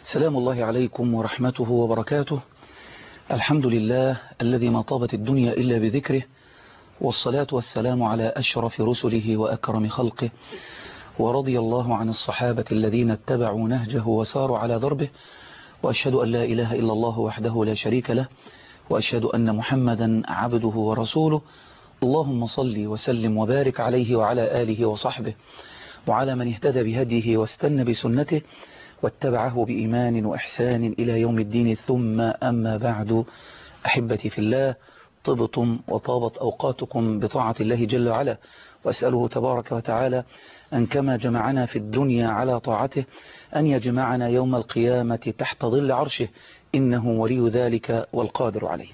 سلام الله عليكم ورحمته وبركاته الحمد لله الذي ما طابت الدنيا إلا بذكره والصلاة والسلام على أشرف رسله وأكرم خلقه ورضي الله عن الصحابة الذين اتبعوا نهجه وساروا على دربه وأشهد أن لا إله إلا الله وحده لا شريك له وأشهد أن محمدا عبده ورسوله اللهم صل وسلم وبارك عليه وعلى آله وصحبه وعلى من اهتدى بهديه واستنى بسنته واتبعه بإيمان وإحسان إلى يوم الدين ثم أما بعد أحبتي في الله طبتم وطابت أوقاتكم بطاعة الله جل وعلا وأسأله تبارك وتعالى أن كما جمعنا في الدنيا على طاعته أن يجمعنا يوم القيامة تحت ظل عرشه إنه ولي ذلك والقادر عليه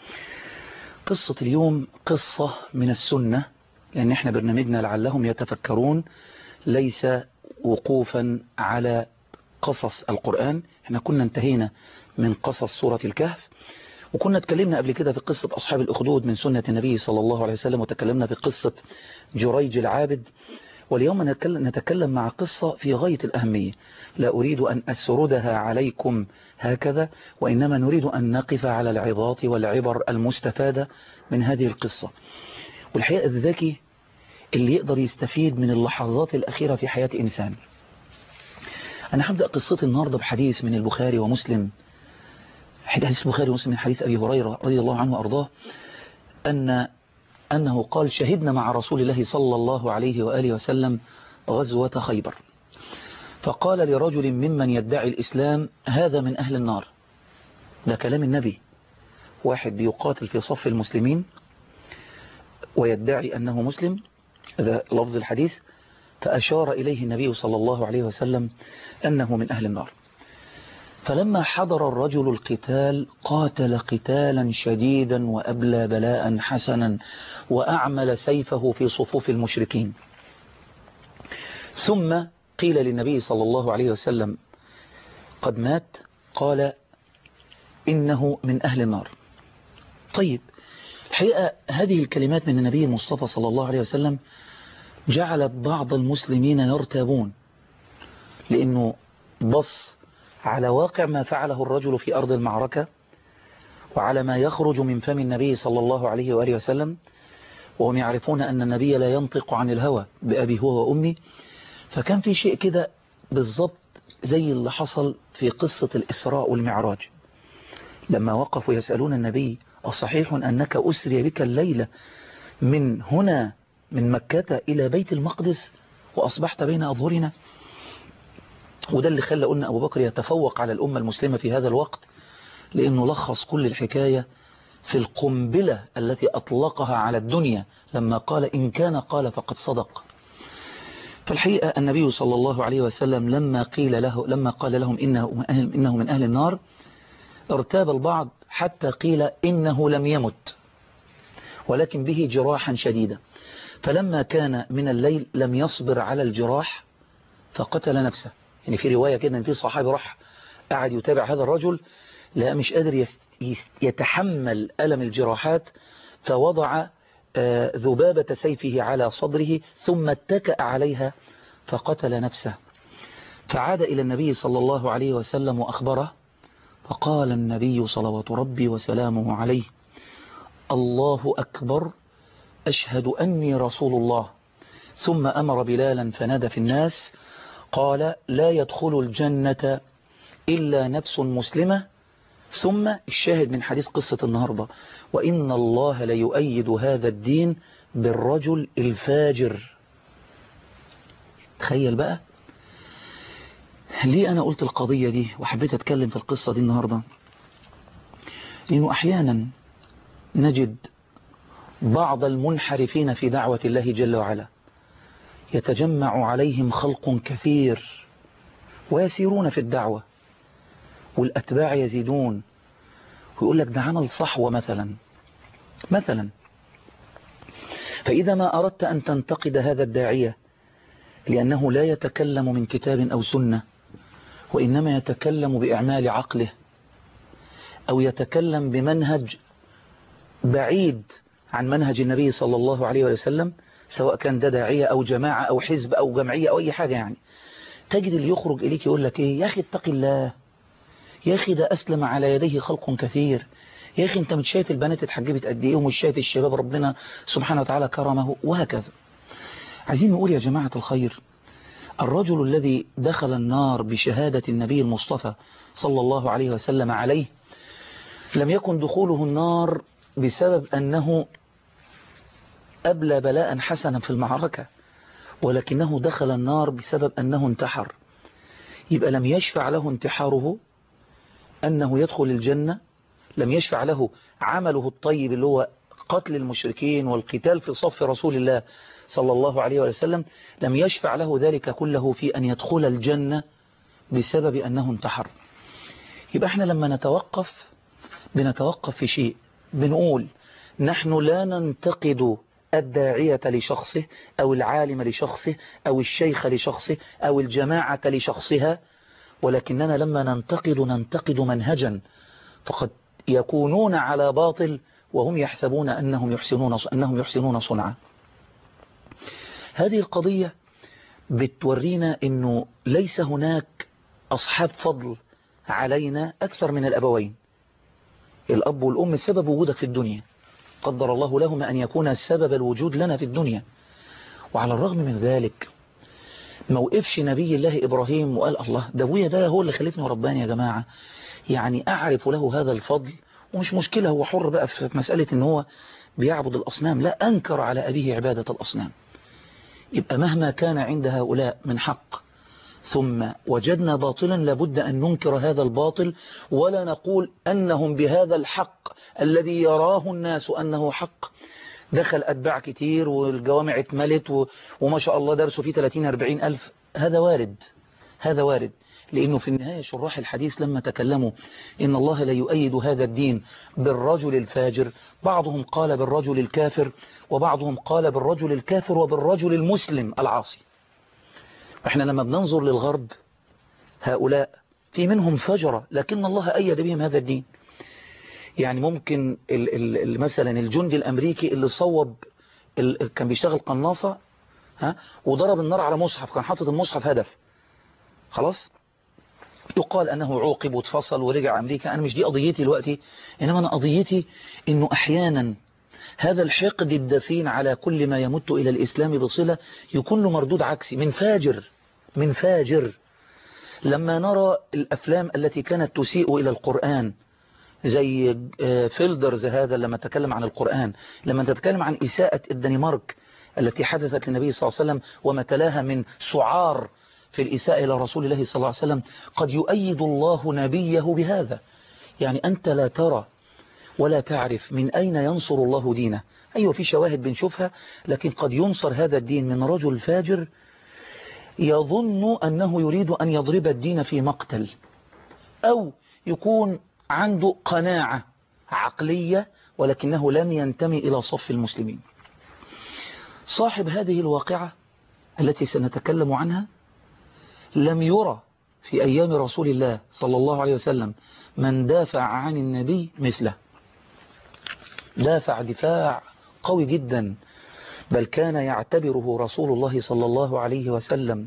قصة اليوم قصة من السنة لأن احنا برنامجنا لعلهم يتفكرون ليس وقوفا على قصص القرآن احنا كنا انتهينا من قصص سورة الكهف وكنا اتكلمنا قبل كده في قصة أصحاب الأخدود من سنة النبي صلى الله عليه وسلم وتكلمنا في قصة جريج العابد واليوم نتكلم مع قصة في غاية الأهمية لا أريد أن أسردها عليكم هكذا وإنما نريد أن نقف على العظات والعبر المستفادة من هذه القصة والحقيقة الذكي اللي يقدر يستفيد من اللحظات الأخيرة في حياة إنسان أنا هبدأ قصتي النهاردة بحديث من البخاري ومسلم حديث البخاري ومسلم من حديث أبي هريرة رضي الله عنه وأرضاه أن أنه قال شهدنا مع رسول الله صلى الله عليه وآله وسلم غزوة خيبر فقال لرجل ممن يدعي الإسلام هذا من أهل النار ده كلام النبي واحد بيقاتل في صف المسلمين ويدعي أنه مسلم هذا لفظ الحديث فأشار إليه النبي صلى الله عليه وسلم أنه من أهل النار فلما حضر الرجل القتال قاتل قتالا شديدا وأبلى بلاء حسنا وأعمل سيفه في صفوف المشركين ثم قيل للنبي صلى الله عليه وسلم قد مات قال إنه من أهل النار طيب الحقيقة هذه الكلمات من النبي المصطفى صلى الله عليه وسلم جعلت بعض المسلمين يرتابون لأنه بص على واقع ما فعله الرجل في أرض المعركة وعلى ما يخرج من فم النبي صلى الله عليه وآله وسلم وهم يعرفون أن النبي لا ينطق عن الهوى بأبي هو وأمي فكان في شيء كده بالضبط زي اللي حصل في قصة الإسراء والمعراج لما وقفوا يسألون النبي أصحيح أنك أسري بك الليلة من هنا من مكة إلى بيت المقدس وأصبحت بين أظهرنا وده اللي خلى قلنا أبو بكر يتفوق على الأمة المسلمة في هذا الوقت لأنه لخص كل الحكاية في القنبلة التي أطلقها على الدنيا لما قال إن كان قال فقد صدق فالحقيقة النبي صلى الله عليه وسلم لما قيل له لما قال لهم إنه, إنه من أهل النار ارتاب البعض حتى قيل إنه لم يمت ولكن به جراحا شديدا فلما كان من الليل لم يصبر على الجراح فقتل نفسه يعني في رواية كده ان في صحابي راح قاعد يتابع هذا الرجل لا مش قادر يتحمل ألم الجراحات فوضع ذبابة سيفه على صدره ثم اتكأ عليها فقتل نفسه فعاد إلى النبي صلى الله عليه وسلم وأخبره فقال النبي صلوات ربي وسلامه عليه الله أكبر أشهد أني رسول الله ثم أمر بلالا فنادى في الناس قال لا يدخل الجنة إلا نفس مسلمة ثم الشاهد من حديث قصة النهاردة وإن الله ليؤيد هذا الدين بالرجل الفاجر تخيل بقى ليه أنا قلت القضية دي وحبيت أتكلم في القصة دي النهاردة لأنه أحيانا نجد بعض المنحرفين في دعوة الله جل وعلا يتجمع عليهم خلق كثير ويسيرون في الدعوة والأتباع يزيدون ويقول لك ده عمل صحوة مثلا مثلا فإذا ما أردت أن تنتقد هذا الداعية لأنه لا يتكلم من كتاب أو سنة وإنما يتكلم بإعمال عقله أو يتكلم بمنهج بعيد عن منهج النبي صلى الله عليه وسلم سواء كان ده داعية أو جماعة أو حزب أو جمعية أو أي حاجة يعني تجد اللي يخرج إليك يقول لك إيه يا أخي اتق الله يا أخي ده أسلم على يديه خلق كثير يا أخي أنت مش شايف البنات اتحجبت قد إيه ومش شايف الشباب ربنا سبحانه وتعالى كرمه وهكذا عايزين نقول يا جماعة الخير الرجل الذي دخل النار بشهادة النبي المصطفى صلى الله عليه وسلم عليه لم يكن دخوله النار بسبب أنه أبلى بلاء حسنا في المعركة ولكنه دخل النار بسبب أنه انتحر يبقى لم يشفع له انتحاره أنه يدخل الجنة لم يشفع له عمله الطيب اللي هو قتل المشركين والقتال في صف رسول الله صلى الله عليه وسلم لم يشفع له ذلك كله في أن يدخل الجنة بسبب أنه انتحر يبقى احنا لما نتوقف بنتوقف في شيء بنقول نحن لا ننتقد الداعية لشخصه أو العالم لشخصه أو الشيخ لشخصه أو الجماعة لشخصها ولكننا لما ننتقد ننتقد منهجا فقد يكونون على باطل وهم يحسبون أنهم يحسنون, أنهم يحسنون صنعا هذه القضية بتورينا أنه ليس هناك أصحاب فضل علينا أكثر من الأبوين الأب والأم سبب وجودك في الدنيا قدر الله لهما أن يكون سبب الوجود لنا في الدنيا وعلى الرغم من ذلك ما وقفش نبي الله إبراهيم وقال الله ده ابويا ده هو اللي خلفني ورباني يا جماعة يعني أعرف له هذا الفضل ومش مشكلة هو حر بقى في مسألة ان هو بيعبد الأصنام لا أنكر على أبيه عبادة الأصنام يبقى مهما كان عند هؤلاء من حق ثم وجدنا باطلا لابد أن ننكر هذا الباطل ولا نقول أنهم بهذا الحق الذي يراه الناس أنه حق دخل أتباع كتير والجوامع اتملت وما شاء الله درسوا فيه 30 40 ألف هذا وارد هذا وارد لأنه في النهاية شراح الحديث لما تكلموا إن الله لا يؤيد هذا الدين بالرجل الفاجر بعضهم قال بالرجل الكافر وبعضهم قال بالرجل الكافر وبالرجل المسلم العاصي احنا لما بننظر للغرب هؤلاء في منهم فجرة لكن الله أيد بهم هذا الدين يعني ممكن ال ال مثلا الجندي الأمريكي اللي صوب كان بيشتغل قناصة ها وضرب النار على مصحف كان حاطط المصحف هدف خلاص يقال أنه عوقب واتفصل ورجع أمريكا أنا مش دي قضيتي دلوقتي إنما أنا قضيتي إنه أحيانا هذا الحقد الدفين على كل ما يمت إلى الإسلام بصلة يكون له مردود عكسي من فاجر من فاجر لما نرى الأفلام التي كانت تسيء إلى القرآن زي فيلدرز هذا لما تكلم عن القرآن لما تتكلم عن إساءة الدنمارك التي حدثت للنبي صلى الله عليه وسلم وما تلاها من سعار في الإساءة إلى رسول الله صلى الله عليه وسلم قد يؤيد الله نبيه بهذا يعني أنت لا ترى ولا تعرف من أين ينصر الله دينه أيوة في شواهد بنشوفها لكن قد ينصر هذا الدين من رجل فاجر يظن أنه يريد أن يضرب الدين في مقتل أو يكون عنده قناعة عقلية ولكنه لم ينتمي إلى صف المسلمين صاحب هذه الواقعة التي سنتكلم عنها لم يرى في أيام رسول الله صلى الله عليه وسلم من دافع عن النبي مثله دافع دفاع قوي جدا بل كان يعتبره رسول الله صلى الله عليه وسلم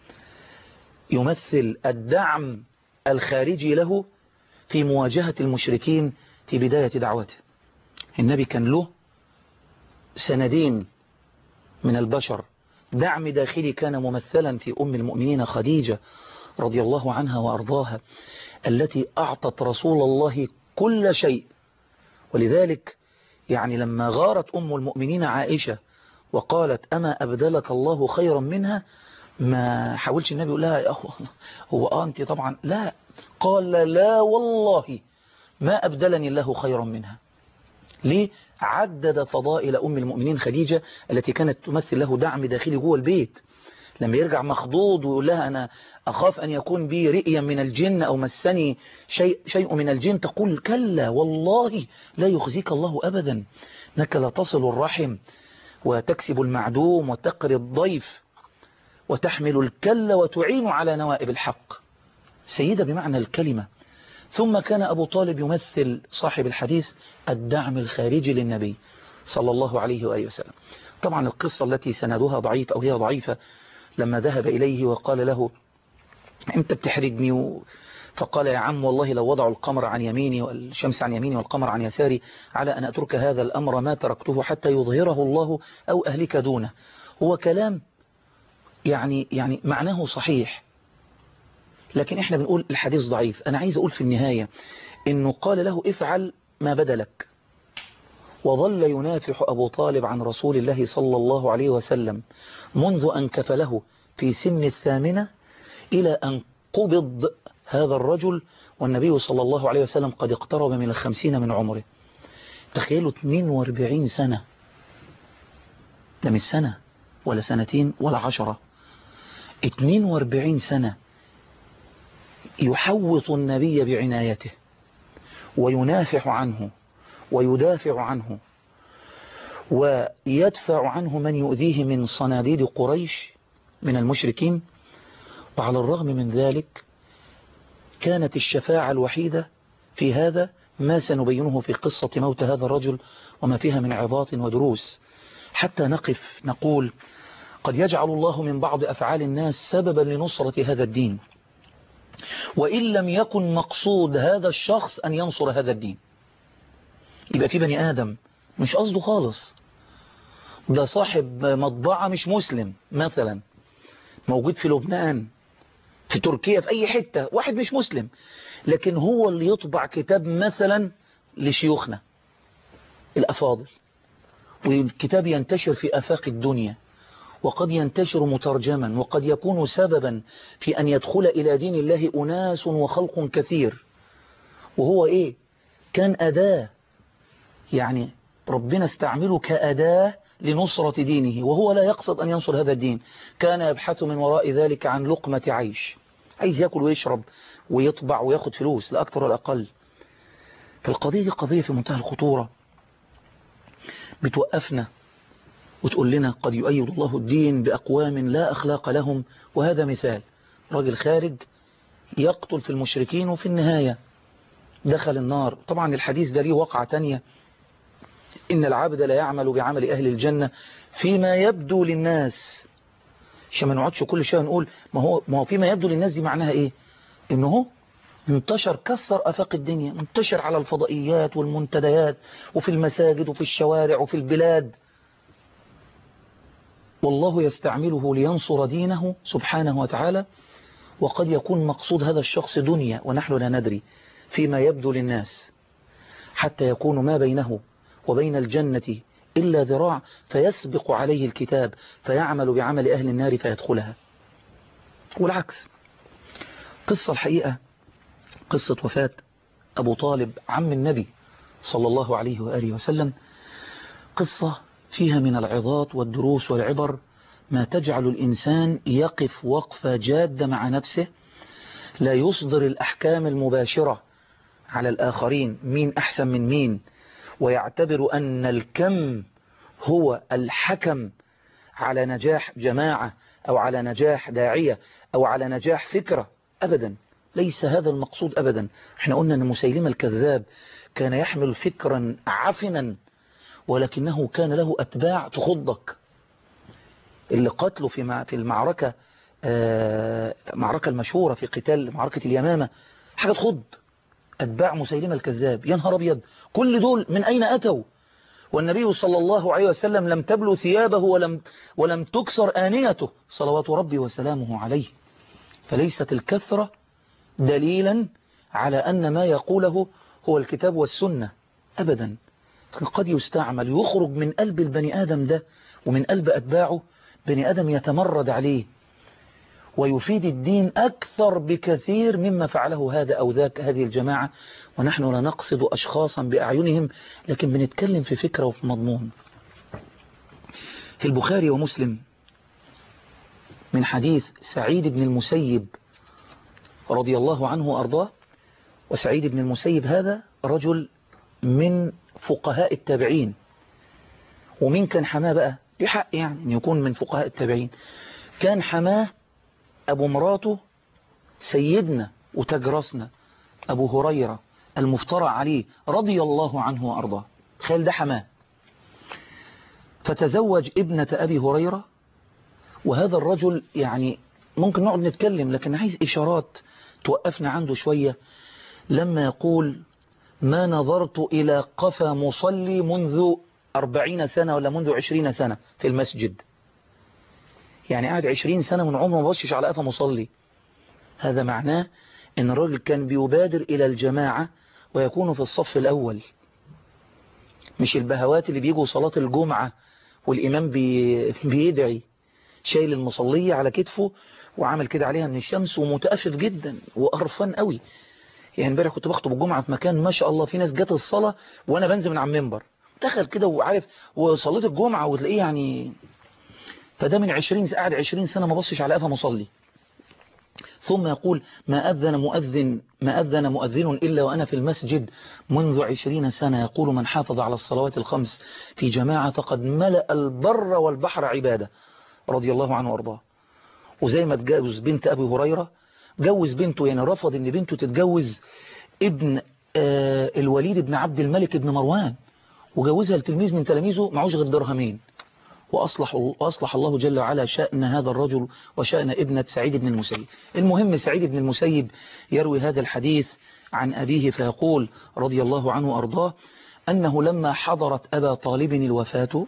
يمثل الدعم الخارجي له في مواجهة المشركين في بداية دعوته النبي كان له سندين من البشر دعم داخلي كان ممثلا في أم المؤمنين خديجة رضي الله عنها وأرضاها التي أعطت رسول الله كل شيء ولذلك يعني لما غارت أم المؤمنين عائشة وقالت أما أبدلك الله خيرا منها ما حاولش النبي يقول لها يا أخو هو آه أنت طبعا لا قال لا والله ما أبدلني الله خيرا منها ليه عدد فضائل أم المؤمنين خديجة التي كانت تمثل له دعم داخلي جوه البيت لما يرجع مخضوض ويقول لها أنا أخاف أن يكون بي رئيا من الجن أو مسني شيء, شيء من الجن تقول كلا والله لا يخزيك الله أبدا أنك لا تصل الرحم وتكسب المعدوم وتقري الضيف وتحمل الكل وتعين على نوائب الحق سيدة بمعنى الكلمة ثم كان أبو طالب يمثل صاحب الحديث الدعم الخارجي للنبي صلى الله عليه وآله وسلم طبعا القصة التي سندها ضعيف أو هي ضعيفة لما ذهب إليه وقال له أنت بتحرجني فقال يا عم والله لو وضعوا القمر عن يميني والشمس عن يميني والقمر عن يساري على أن أترك هذا الأمر ما تركته حتى يظهره الله أو أهلك دونه هو كلام يعني يعني معناه صحيح لكن احنا بنقول الحديث ضعيف أنا عايز أقول في النهاية إنه قال له افعل ما بدا لك وظل ينافح أبو طالب عن رسول الله صلى الله عليه وسلم منذ أن كفله في سن الثامنة إلى أن قبض هذا الرجل والنبي صلى الله عليه وسلم قد اقترب من الخمسين من عمره تخيلوا 42 سنة ده مش سنة ولا سنتين ولا عشرة 42 سنة يحوط النبي بعنايته وينافح عنه ويدافع عنه ويدفع عنه من يؤذيه من صناديد قريش من المشركين وعلى الرغم من ذلك كانت الشفاعة الوحيدة في هذا ما سنبينه في قصة موت هذا الرجل وما فيها من عظات ودروس حتى نقف نقول قد يجعل الله من بعض أفعال الناس سببا لنصرة هذا الدين وإن لم يكن مقصود هذا الشخص أن ينصر هذا الدين يبقى في بني آدم مش قصده خالص ده صاحب مطبعة مش مسلم مثلا موجود في لبنان في تركيا في أي حتة واحد مش مسلم لكن هو اللي يطبع كتاب مثلا لشيوخنا الأفاضل والكتاب ينتشر في أفاق الدنيا وقد ينتشر مترجما وقد يكون سببا في أن يدخل إلى دين الله أناس وخلق كثير وهو إيه كان أداة يعني ربنا استعمله كأداة لنصرة دينه وهو لا يقصد أن ينصر هذا الدين كان يبحث من وراء ذلك عن لقمة عيش عايز يأكل ويشرب ويطبع وياخد فلوس لا أكثر ولا أقل فالقضية دي قضية في منتهى الخطورة بتوقفنا وتقول لنا قد يؤيد الله الدين بأقوام لا أخلاق لهم وهذا مثال راجل خارج يقتل في المشركين وفي النهاية دخل النار طبعا الحديث ده ليه وقعة تانية إن العبد لا يعمل بعمل أهل الجنة فيما يبدو للناس عشان ما نقعدش كل شيء نقول ما هو ما هو فيما يبدو للناس دي معناها إيه إنه هو انتشر كسر أفاق الدنيا منتشر على الفضائيات والمنتديات وفي المساجد وفي الشوارع وفي البلاد والله يستعمله لينصر دينه سبحانه وتعالى وقد يكون مقصود هذا الشخص دنيا ونحن لا ندري فيما يبدو للناس حتى يكون ما بينه وبين الجنة إلا ذراع فيسبق عليه الكتاب فيعمل بعمل أهل النار فيدخلها والعكس قصة الحقيقة قصة وفاة أبو طالب عم النبي صلى الله عليه وآله وسلم قصة فيها من العظات والدروس والعبر ما تجعل الإنسان يقف وقفة جادة مع نفسه لا يصدر الأحكام المباشرة على الآخرين مين أحسن من مين ويعتبر أن الكم هو الحكم على نجاح جماعة أو على نجاح داعية أو على نجاح فكرة أبدا ليس هذا المقصود أبدا احنا قلنا أن مسيلمة الكذاب كان يحمل فكرا عفنا ولكنه كان له أتباع تخضك اللي قتلوا في في المعركة معركة المشهورة في قتال معركة اليمامة حاجة تخض أتباع مسيلمة الكذاب يا نهار أبيض كل دول من أين أتوا والنبي صلى الله عليه وسلم لم تبلو ثيابه ولم, ولم تكسر آنيته صلوات ربي وسلامه عليه فليست الكثرة دليلا على أن ما يقوله هو الكتاب والسنة أبدا قد يستعمل يخرج من قلب البني آدم ده ومن قلب أتباعه بني آدم يتمرد عليه ويفيد الدين أكثر بكثير مما فعله هذا أو ذاك هذه الجماعة ونحن لا نقصد أشخاصا بأعينهم لكن بنتكلم في فكرة وفي مضمون في البخاري ومسلم من حديث سعيد بن المسيب رضي الله عنه وأرضاه وسعيد بن المسيب هذا رجل من فقهاء التابعين ومين كان حماه بقى لحق يعني أن يكون من فقهاء التابعين كان حماه أبو مراته سيدنا وتجرسنا أبو هريرة المفترى عليه رضي الله عنه وأرضاه تخيل ده حماه فتزوج ابنة أبي هريرة وهذا الرجل يعني ممكن نقعد نتكلم لكن عايز إشارات توقفنا عنده شوية لما يقول ما نظرت إلى قفا مصلي منذ أربعين سنة ولا منذ عشرين سنة في المسجد يعني قاعد عشرين سنة من عمره ما بصش على قفا مصلي هذا معناه ان الرجل كان بيبادر إلى الجماعة ويكون في الصف الأول مش البهوات اللي بيجوا صلاة الجمعة والإمام بي... بيدعي شايل المصلية على كتفه وعمل كده عليها من الشمس ومتأفف جدا وقرفان قوي يعني امبارح كنت بخطب الجمعة في مكان ما شاء الله في ناس جت الصلاة وانا بنزل من على المنبر دخل كده وعارف وصليت الجمعة وتلاقيه يعني فده من 20 قاعد 20 سنة ما بصش على قفا مصلي ثم يقول ما أذن مؤذن ما أذن مؤذن إلا وأنا في المسجد منذ عشرين سنة يقول من حافظ على الصلوات الخمس في جماعة فقد ملأ البر والبحر عبادة رضي الله عنه وارضاه وزي ما تجوز بنت أبي هريرة جوز بنته يعني رفض ان بنته تتجوز ابن آه الوليد بن عبد الملك بن مروان وجوزها لتلميذ من تلاميذه معوش غير درهمين وأصلح, وأصلح الله جل وعلا شأن هذا الرجل وشأن ابنة سعيد بن المسيب المهم سعيد بن المسيب يروي هذا الحديث عن أبيه فيقول رضي الله عنه أرضاه أنه لما حضرت أبا طالب الوفاة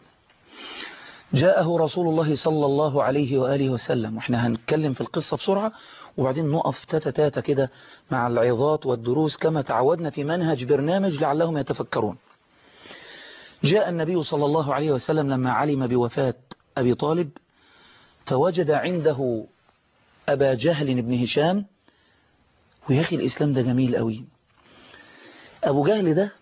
جاءه رسول الله صلى الله عليه وآله وسلم وإحنا هنتكلم في القصة بسرعة وبعدين نقف تاتا تاتا كده مع العظات والدروس كما تعودنا في منهج برنامج لعلهم يتفكرون جاء النبي صلى الله عليه وسلم لما علم بوفاة أبي طالب فوجد عنده أبا جهل بن هشام ويا أخي الإسلام ده جميل قوي أبو جهل ده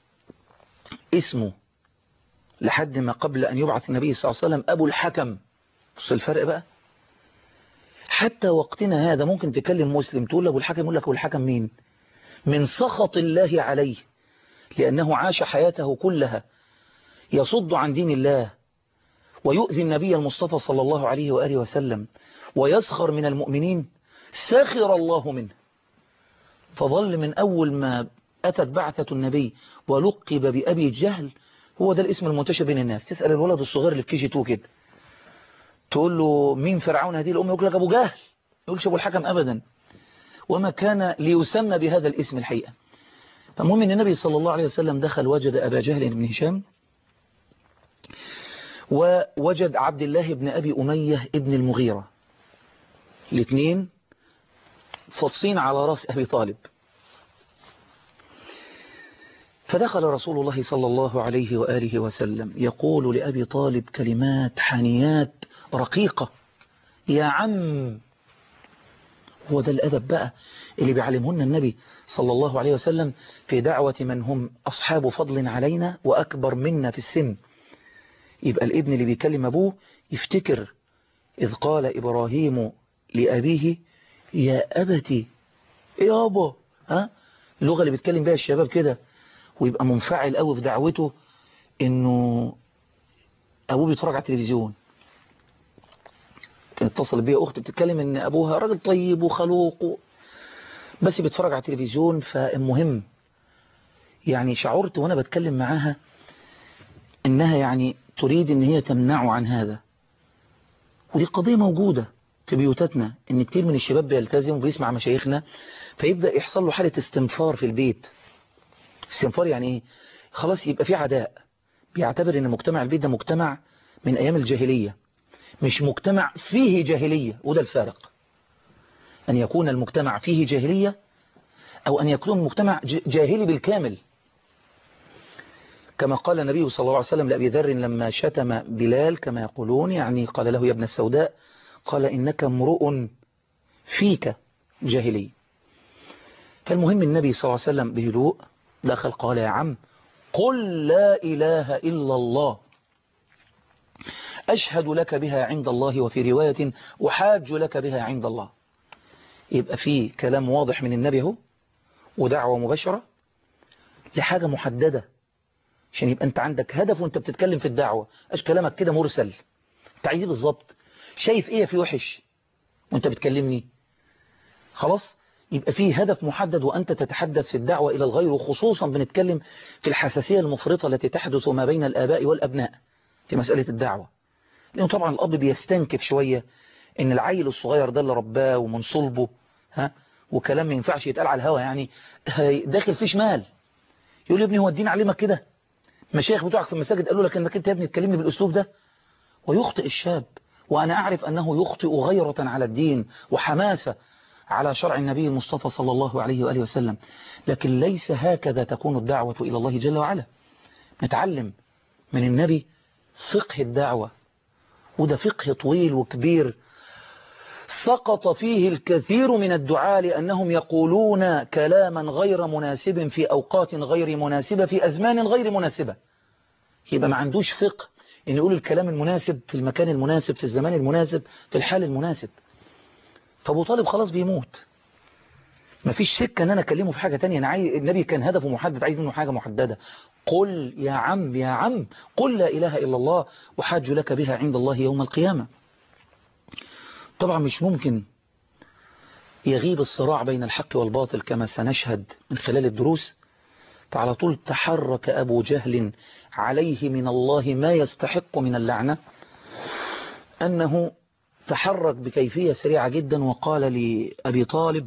اسمه لحد ما قبل أن يبعث النبي صلى الله عليه وسلم أبو الحكم بص الفرق بقى حتى وقتنا هذا ممكن تكلم مسلم تقول أبو الحكم يقول لك أبو الحكم مين من سخط الله عليه لأنه عاش حياته كلها يصد عن دين الله ويؤذي النبي المصطفى صلى الله عليه وآله وسلم ويسخر من المؤمنين سخر الله منه فظل من أول ما أتت بعثة النبي ولقب بأبي جهل هو ده الاسم المنتشر بين الناس تسأل الولد الصغير اللي في كيجي تو كده تقول له مين فرعون هذه الأمة يقول لك أبو جهل يقولش أبو الحكم أبدا وما كان ليسمى بهذا الاسم الحقيقة فالمهم أن النبي صلى الله عليه وسلم دخل وجد أبا جهل بن هشام ووجد عبد الله بن أبي أمية ابن المغيرة الاثنين فطسين على رأس أبي طالب فدخل رسول الله صلى الله عليه وآله وسلم يقول لأبي طالب كلمات حنيات رقيقة يا عم هو ده الأدب بقى اللي بيعلمهن النبي صلى الله عليه وسلم في دعوة من هم أصحاب فضل علينا وأكبر منا في السن يبقى الابن اللي بيكلم أبوه يفتكر إذ قال إبراهيم لأبيه يا أبتي يا أبا ها اللغة اللي بيتكلم بها الشباب كده ويبقى منفعل قوي في دعوته انه ابوه بيتفرج على التلفزيون اتصل بيها اختي بتتكلم ان ابوها راجل طيب وخلوق و... بس بيتفرج على التلفزيون فالمهم يعني شعرت وانا بتكلم معاها انها يعني تريد ان هي تمنعه عن هذا ودي قضية موجودة في بيوتاتنا ان كتير من الشباب بيلتزم وبيسمع مشايخنا فيبدأ يحصل له حالة استنفار في البيت استنفار يعني ايه خلاص يبقى في عداء بيعتبر ان مجتمع البيت ده مجتمع من ايام الجاهلية مش مجتمع فيه جاهلية وده الفارق ان يكون المجتمع فيه جاهلية او ان يكون المجتمع جاهلي بالكامل كما قال النبي صلى الله عليه وسلم لأبي ذر لما شتم بلال كما يقولون يعني قال له يا ابن السوداء قال إنك امرؤ فيك جاهلي فالمهم النبي صلى الله عليه وسلم بهدوء دخل قال يا عم قل لا إله إلا الله أشهد لك بها عند الله وفي رواية أحاج لك بها عند الله يبقى في كلام واضح من النبي هو ودعوة مباشرة لحاجة محددة عشان يبقى انت عندك هدف وانت بتتكلم في الدعوة اش كلامك كده مرسل تعيدي بالظبط شايف ايه في وحش وانت بتكلمني خلاص يبقى فيه هدف محدد وأنت تتحدث في الدعوة إلى الغير وخصوصا بنتكلم في الحساسية المفرطة التي تحدث ما بين الآباء والأبناء في مسألة الدعوة لأنه طبعا الأب بيستنكف شوية إن العيل الصغير ده اللي رباه ومن صلبه ها وكلام ما ينفعش يتقال على الهوا يعني داخل فيه شمال يقول لي ابني هو الدين علمك كده مشايخ بتوعك في المساجد قالوا لك انك انت يا ابني تكلمني بالاسلوب ده ويخطئ الشاب وانا اعرف انه يخطئ غيرة على الدين وحماسة على شرع النبي المصطفى صلى الله عليه وآله وسلم لكن ليس هكذا تكون الدعوة إلى الله جل وعلا نتعلم من النبي فقه الدعوة وده فقه طويل وكبير سقط فيه الكثير من الدعاء لأنهم يقولون كلاما غير مناسب في أوقات غير مناسبة في أزمان غير مناسبة يبقى ما عندوش فقه إن يقول الكلام المناسب في المكان المناسب في الزمان المناسب في الحال المناسب فابو طالب خلاص بيموت ما فيش سكة ان انا اكلمه في حاجة تانية انا عايز النبي كان هدفه محدد عايز منه حاجة محددة قل يا عم يا عم قل لا اله الا الله وحاج لك بها عند الله يوم القيامة طبعا مش ممكن يغيب الصراع بين الحق والباطل كما سنشهد من خلال الدروس فعلى طول تحرك أبو جهل عليه من الله ما يستحق من اللعنة أنه تحرك بكيفية سريعة جدا وقال لأبي طالب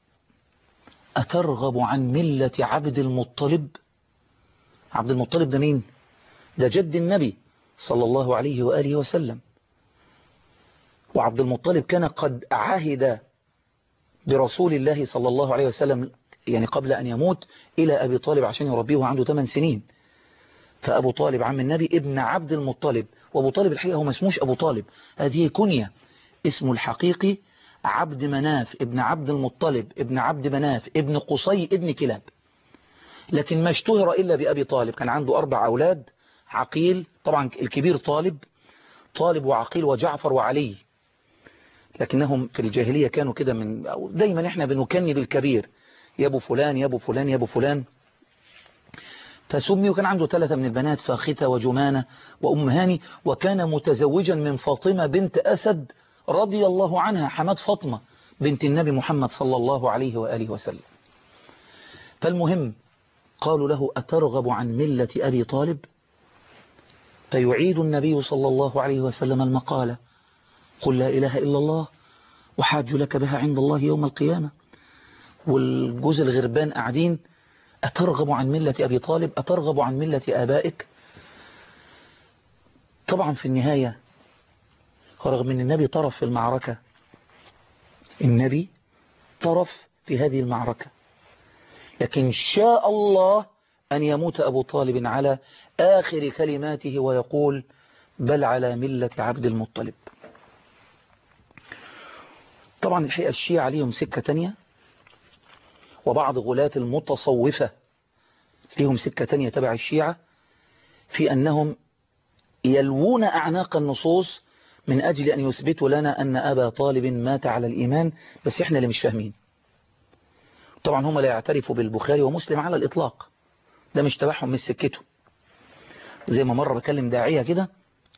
أترغب عن ملة عبد المطلب عبد المطلب ده مين ده جد النبي صلى الله عليه وآله وسلم وعبد المطلب كان قد عهد برسول الله صلى الله عليه وسلم يعني قبل أن يموت إلى أبي طالب عشان يربيه وعنده 8 سنين فأبو طالب عم النبي ابن عبد المطلب وأبو طالب الحقيقة هو ما اسموش أبو طالب هذه كنية اسمه الحقيقي عبد مناف ابن عبد المطلب ابن عبد مناف ابن قصي ابن كلاب لكن ما اشتهر إلا بأبي طالب كان عنده أربع أولاد عقيل طبعا الكبير طالب طالب وعقيل وجعفر وعلي لكنهم في الجاهلية كانوا كده من دايما احنا بنكني بالكبير يا ابو فلان يا ابو فلان يا ابو فلان فسمي وكان عنده ثلاثة من البنات فاختة وجمانة وأم هاني وكان متزوجا من فاطمة بنت أسد رضي الله عنها حماد فاطمة بنت النبي محمد صلى الله عليه وآله وسلم فالمهم قالوا له أترغب عن ملة أبي طالب فيعيد النبي صلى الله عليه وسلم المقالة قل لا إله إلا الله وحاج لك بها عند الله يوم القيامة والجوز الغربان قاعدين أترغب عن ملة أبي طالب أترغب عن ملة آبائك طبعا في النهاية رغم أن النبي طرف في المعركة النبي طرف في هذه المعركة لكن شاء الله أن يموت أبو طالب على آخر كلماته ويقول بل على ملة عبد المطلب طبعا الحقيقة الشيعة ليهم سكة تانية وبعض غلاة المتصوفة ليهم سكة تانية تبع الشيعة في أنهم يلوون أعناق النصوص من أجل أن يثبتوا لنا أن أبا طالب مات على الإيمان بس إحنا اللي مش فاهمين طبعا هم لا يعترفوا بالبخاري ومسلم على الإطلاق ده مش تبعهم مش سكته زي ما مرة بكلم داعية كده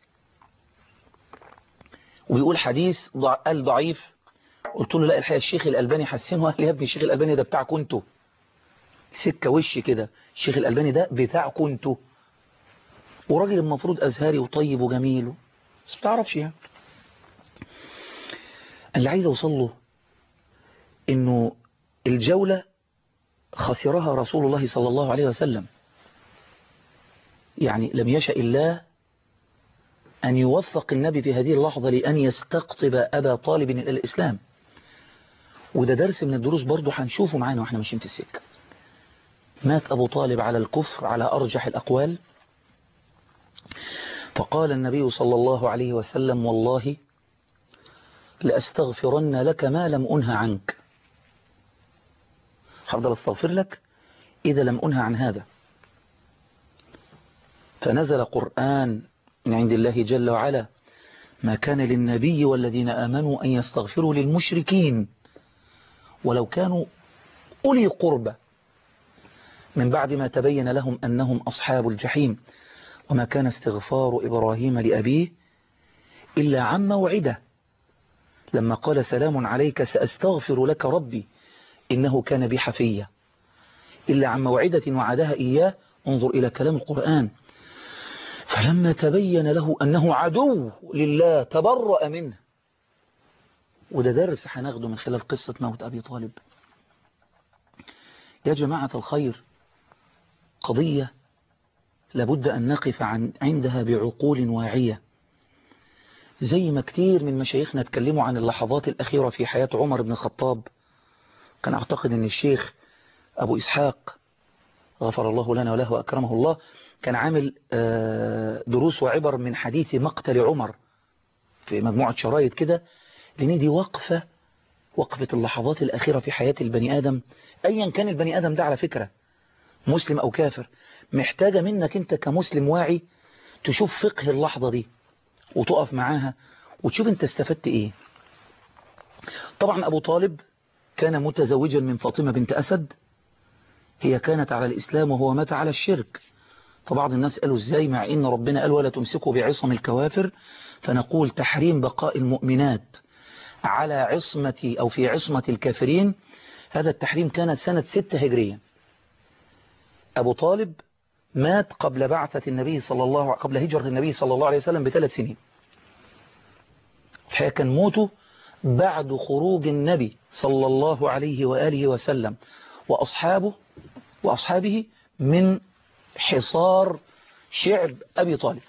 وبيقول حديث ضع... قال ضعيف قلت له لا الحقيقة الشيخ الألباني حسنه قال لي يا ابني الشيخ الألباني ده بتاعكم انتوا سكة وش كده الشيخ الألباني ده بتاعكم انتوا وراجل المفروض أزهري وطيب وجميل بس بتعرفش يعني اللي عايز أوصل له إنه الجولة خسرها رسول الله صلى الله عليه وسلم يعني لم يشأ الله أن يوفق النبي في هذه اللحظة لأن يستقطب أبا طالب إلى الإسلام وده درس من الدروس برضه هنشوفه معانا واحنا ماشيين في السكة مات أبو طالب على الكفر على أرجح الأقوال فقال النبي صلى الله عليه وسلم والله لأستغفرن لك ما لم أنهى عنك هفضل استغفر لك إذا لم أنهى عن هذا فنزل قرآن من عند الله جل وعلا ما كان للنبي والذين آمنوا أن يستغفروا للمشركين ولو كانوا أولي قربة من بعد ما تبين لهم أنهم أصحاب الجحيم وما كان استغفار إبراهيم لأبيه إلا عن موعده لما قال سلام عليك سأستغفر لك ربي إنه كان بي حفيا إلا عن موعدة وعدها إياه انظر إلى كلام القرآن فلما تبين له أنه عدو لله تبرأ منه وده درس هناخده من خلال قصة موت أبي طالب يا جماعة الخير قضية لابد أن نقف عن عندها بعقول واعية زي ما كتير من مشايخنا اتكلموا عن اللحظات الأخيرة في حياة عمر بن الخطاب كان أعتقد أن الشيخ أبو إسحاق غفر الله لنا وله وأكرمه الله كان عامل دروس وعبر من حديث مقتل عمر في مجموعة شرايط كده لأن دي وقفة وقفة اللحظات الأخيرة في حياة البني آدم أيا كان البني آدم ده على فكرة مسلم أو كافر محتاجة منك أنت كمسلم واعي تشوف فقه اللحظة دي وتقف معاها وتشوف أنت استفدت إيه طبعا أبو طالب كان متزوجا من فاطمة بنت أسد هي كانت على الإسلام وهو مات على الشرك فبعض الناس قالوا ازاي مع ان ربنا قال ولا تمسكوا بعصم الكوافر فنقول تحريم بقاء المؤمنات على عصمة او في عصمة الكافرين هذا التحريم كانت سنة ستة هجرية ابو طالب مات قبل بعثة النبي صلى الله قبل هجرة النبي صلى الله عليه وسلم بثلاث سنين الحقيقة كان موته بعد خروج النبي صلى الله عليه وآله وسلم وأصحابه وأصحابه من حصار شعب أبي طالب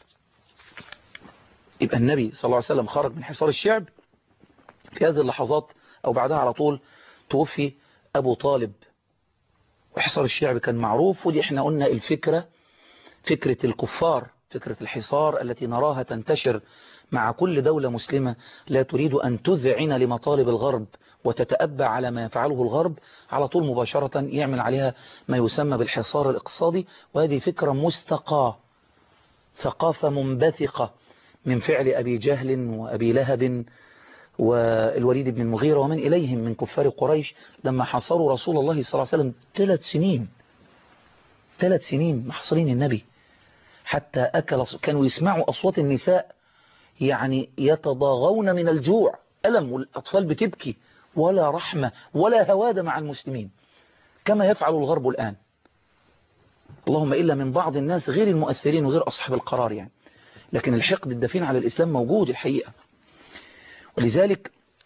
يبقى النبي صلى الله عليه وسلم خرج من حصار الشعب في هذه اللحظات أو بعدها على طول توفي أبو طالب وحصار الشعب كان معروف ودي احنا قلنا الفكرة فكرة الكفار فكرة الحصار التي نراها تنتشر مع كل دولة مسلمة لا تريد أن تذعن لمطالب الغرب وتتأبع على ما يفعله الغرب على طول مباشرة يعمل عليها ما يسمى بالحصار الاقتصادي وهذه فكرة مستقاة ثقافة منبثقة من فعل أبي جهل وأبي لهب والوليد بن المغيرة ومن إليهم من كفار قريش لما حصروا رسول الله صلى الله عليه وسلم ثلاث سنين ثلاث سنين محصرين النبي حتى أكل كانوا يسمعوا أصوات النساء يعني يتضاغون من الجوع ألم والأطفال بتبكي ولا رحمة ولا هوادة مع المسلمين كما يفعل الغرب الآن اللهم إلا من بعض الناس غير المؤثرين وغير أصحاب القرار يعني لكن الحقد الدفين على الإسلام موجود الحقيقة ولذلك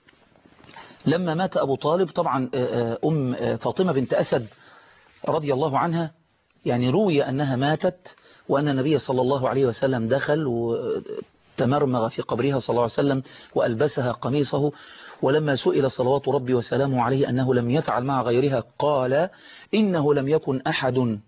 لما مات أبو طالب طبعا أم فاطمة بنت أسد رضي الله عنها يعني روي أنها ماتت وأن النبي صلى الله عليه وسلم دخل وتمرمغ في قبرها صلى الله عليه وسلم وألبسها قميصه ولما سئل صلوات ربي وسلامه عليه أنه لم يفعل مع غيرها قال إنه لم يكن أحد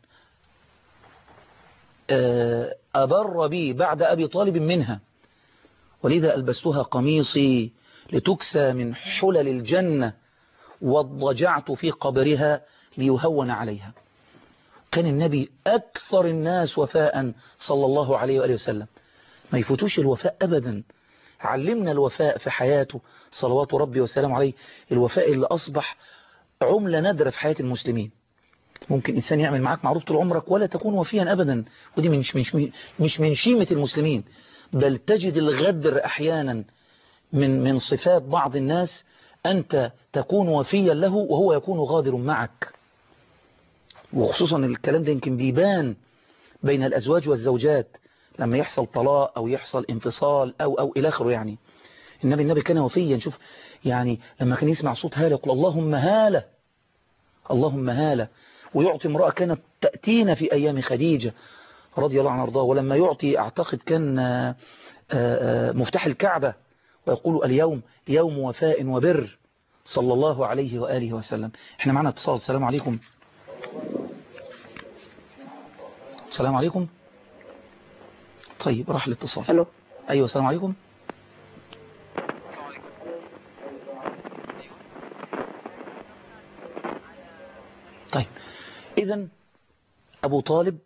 أبر بي بعد أبي طالب منها ولذا ألبستها قميصي لتكسى من حلل الجنة واضجعت في قبرها ليهون عليها كان النبي أكثر الناس وفاء صلى الله عليه وآله وسلم ما يفوتوش الوفاء أبدا علمنا الوفاء في حياته صلوات ربي وسلام عليه الوفاء اللي أصبح عملة نادرة في حياة المسلمين ممكن إنسان يعمل معاك معروف طول عمرك ولا تكون وفيا أبدا ودي مش, مش, مش من شيمة المسلمين بل تجد الغدر أحيانا من, من صفات بعض الناس أنت تكون وفيا له وهو يكون غادر معك وخصوصا الكلام ده يمكن بيبان بين الأزواج والزوجات لما يحصل طلاق أو يحصل انفصال أو أو إلى آخره يعني النبي النبي كان وفيا نشوف يعني لما كان يسمع صوت هالة يقول اللهم هالة اللهم هالة ويعطي امرأة كانت تأتينا في أيام خديجة رضي الله عنها وارضاه ولما يعطي أعتقد كان مفتاح الكعبة ويقول اليوم يوم وفاء وبر صلى الله عليه وآله وسلم احنا معنا اتصال السلام عليكم السلام عليكم طيب راح الاتصال الو ايوه السلام عليكم طيب اذا ابو طالب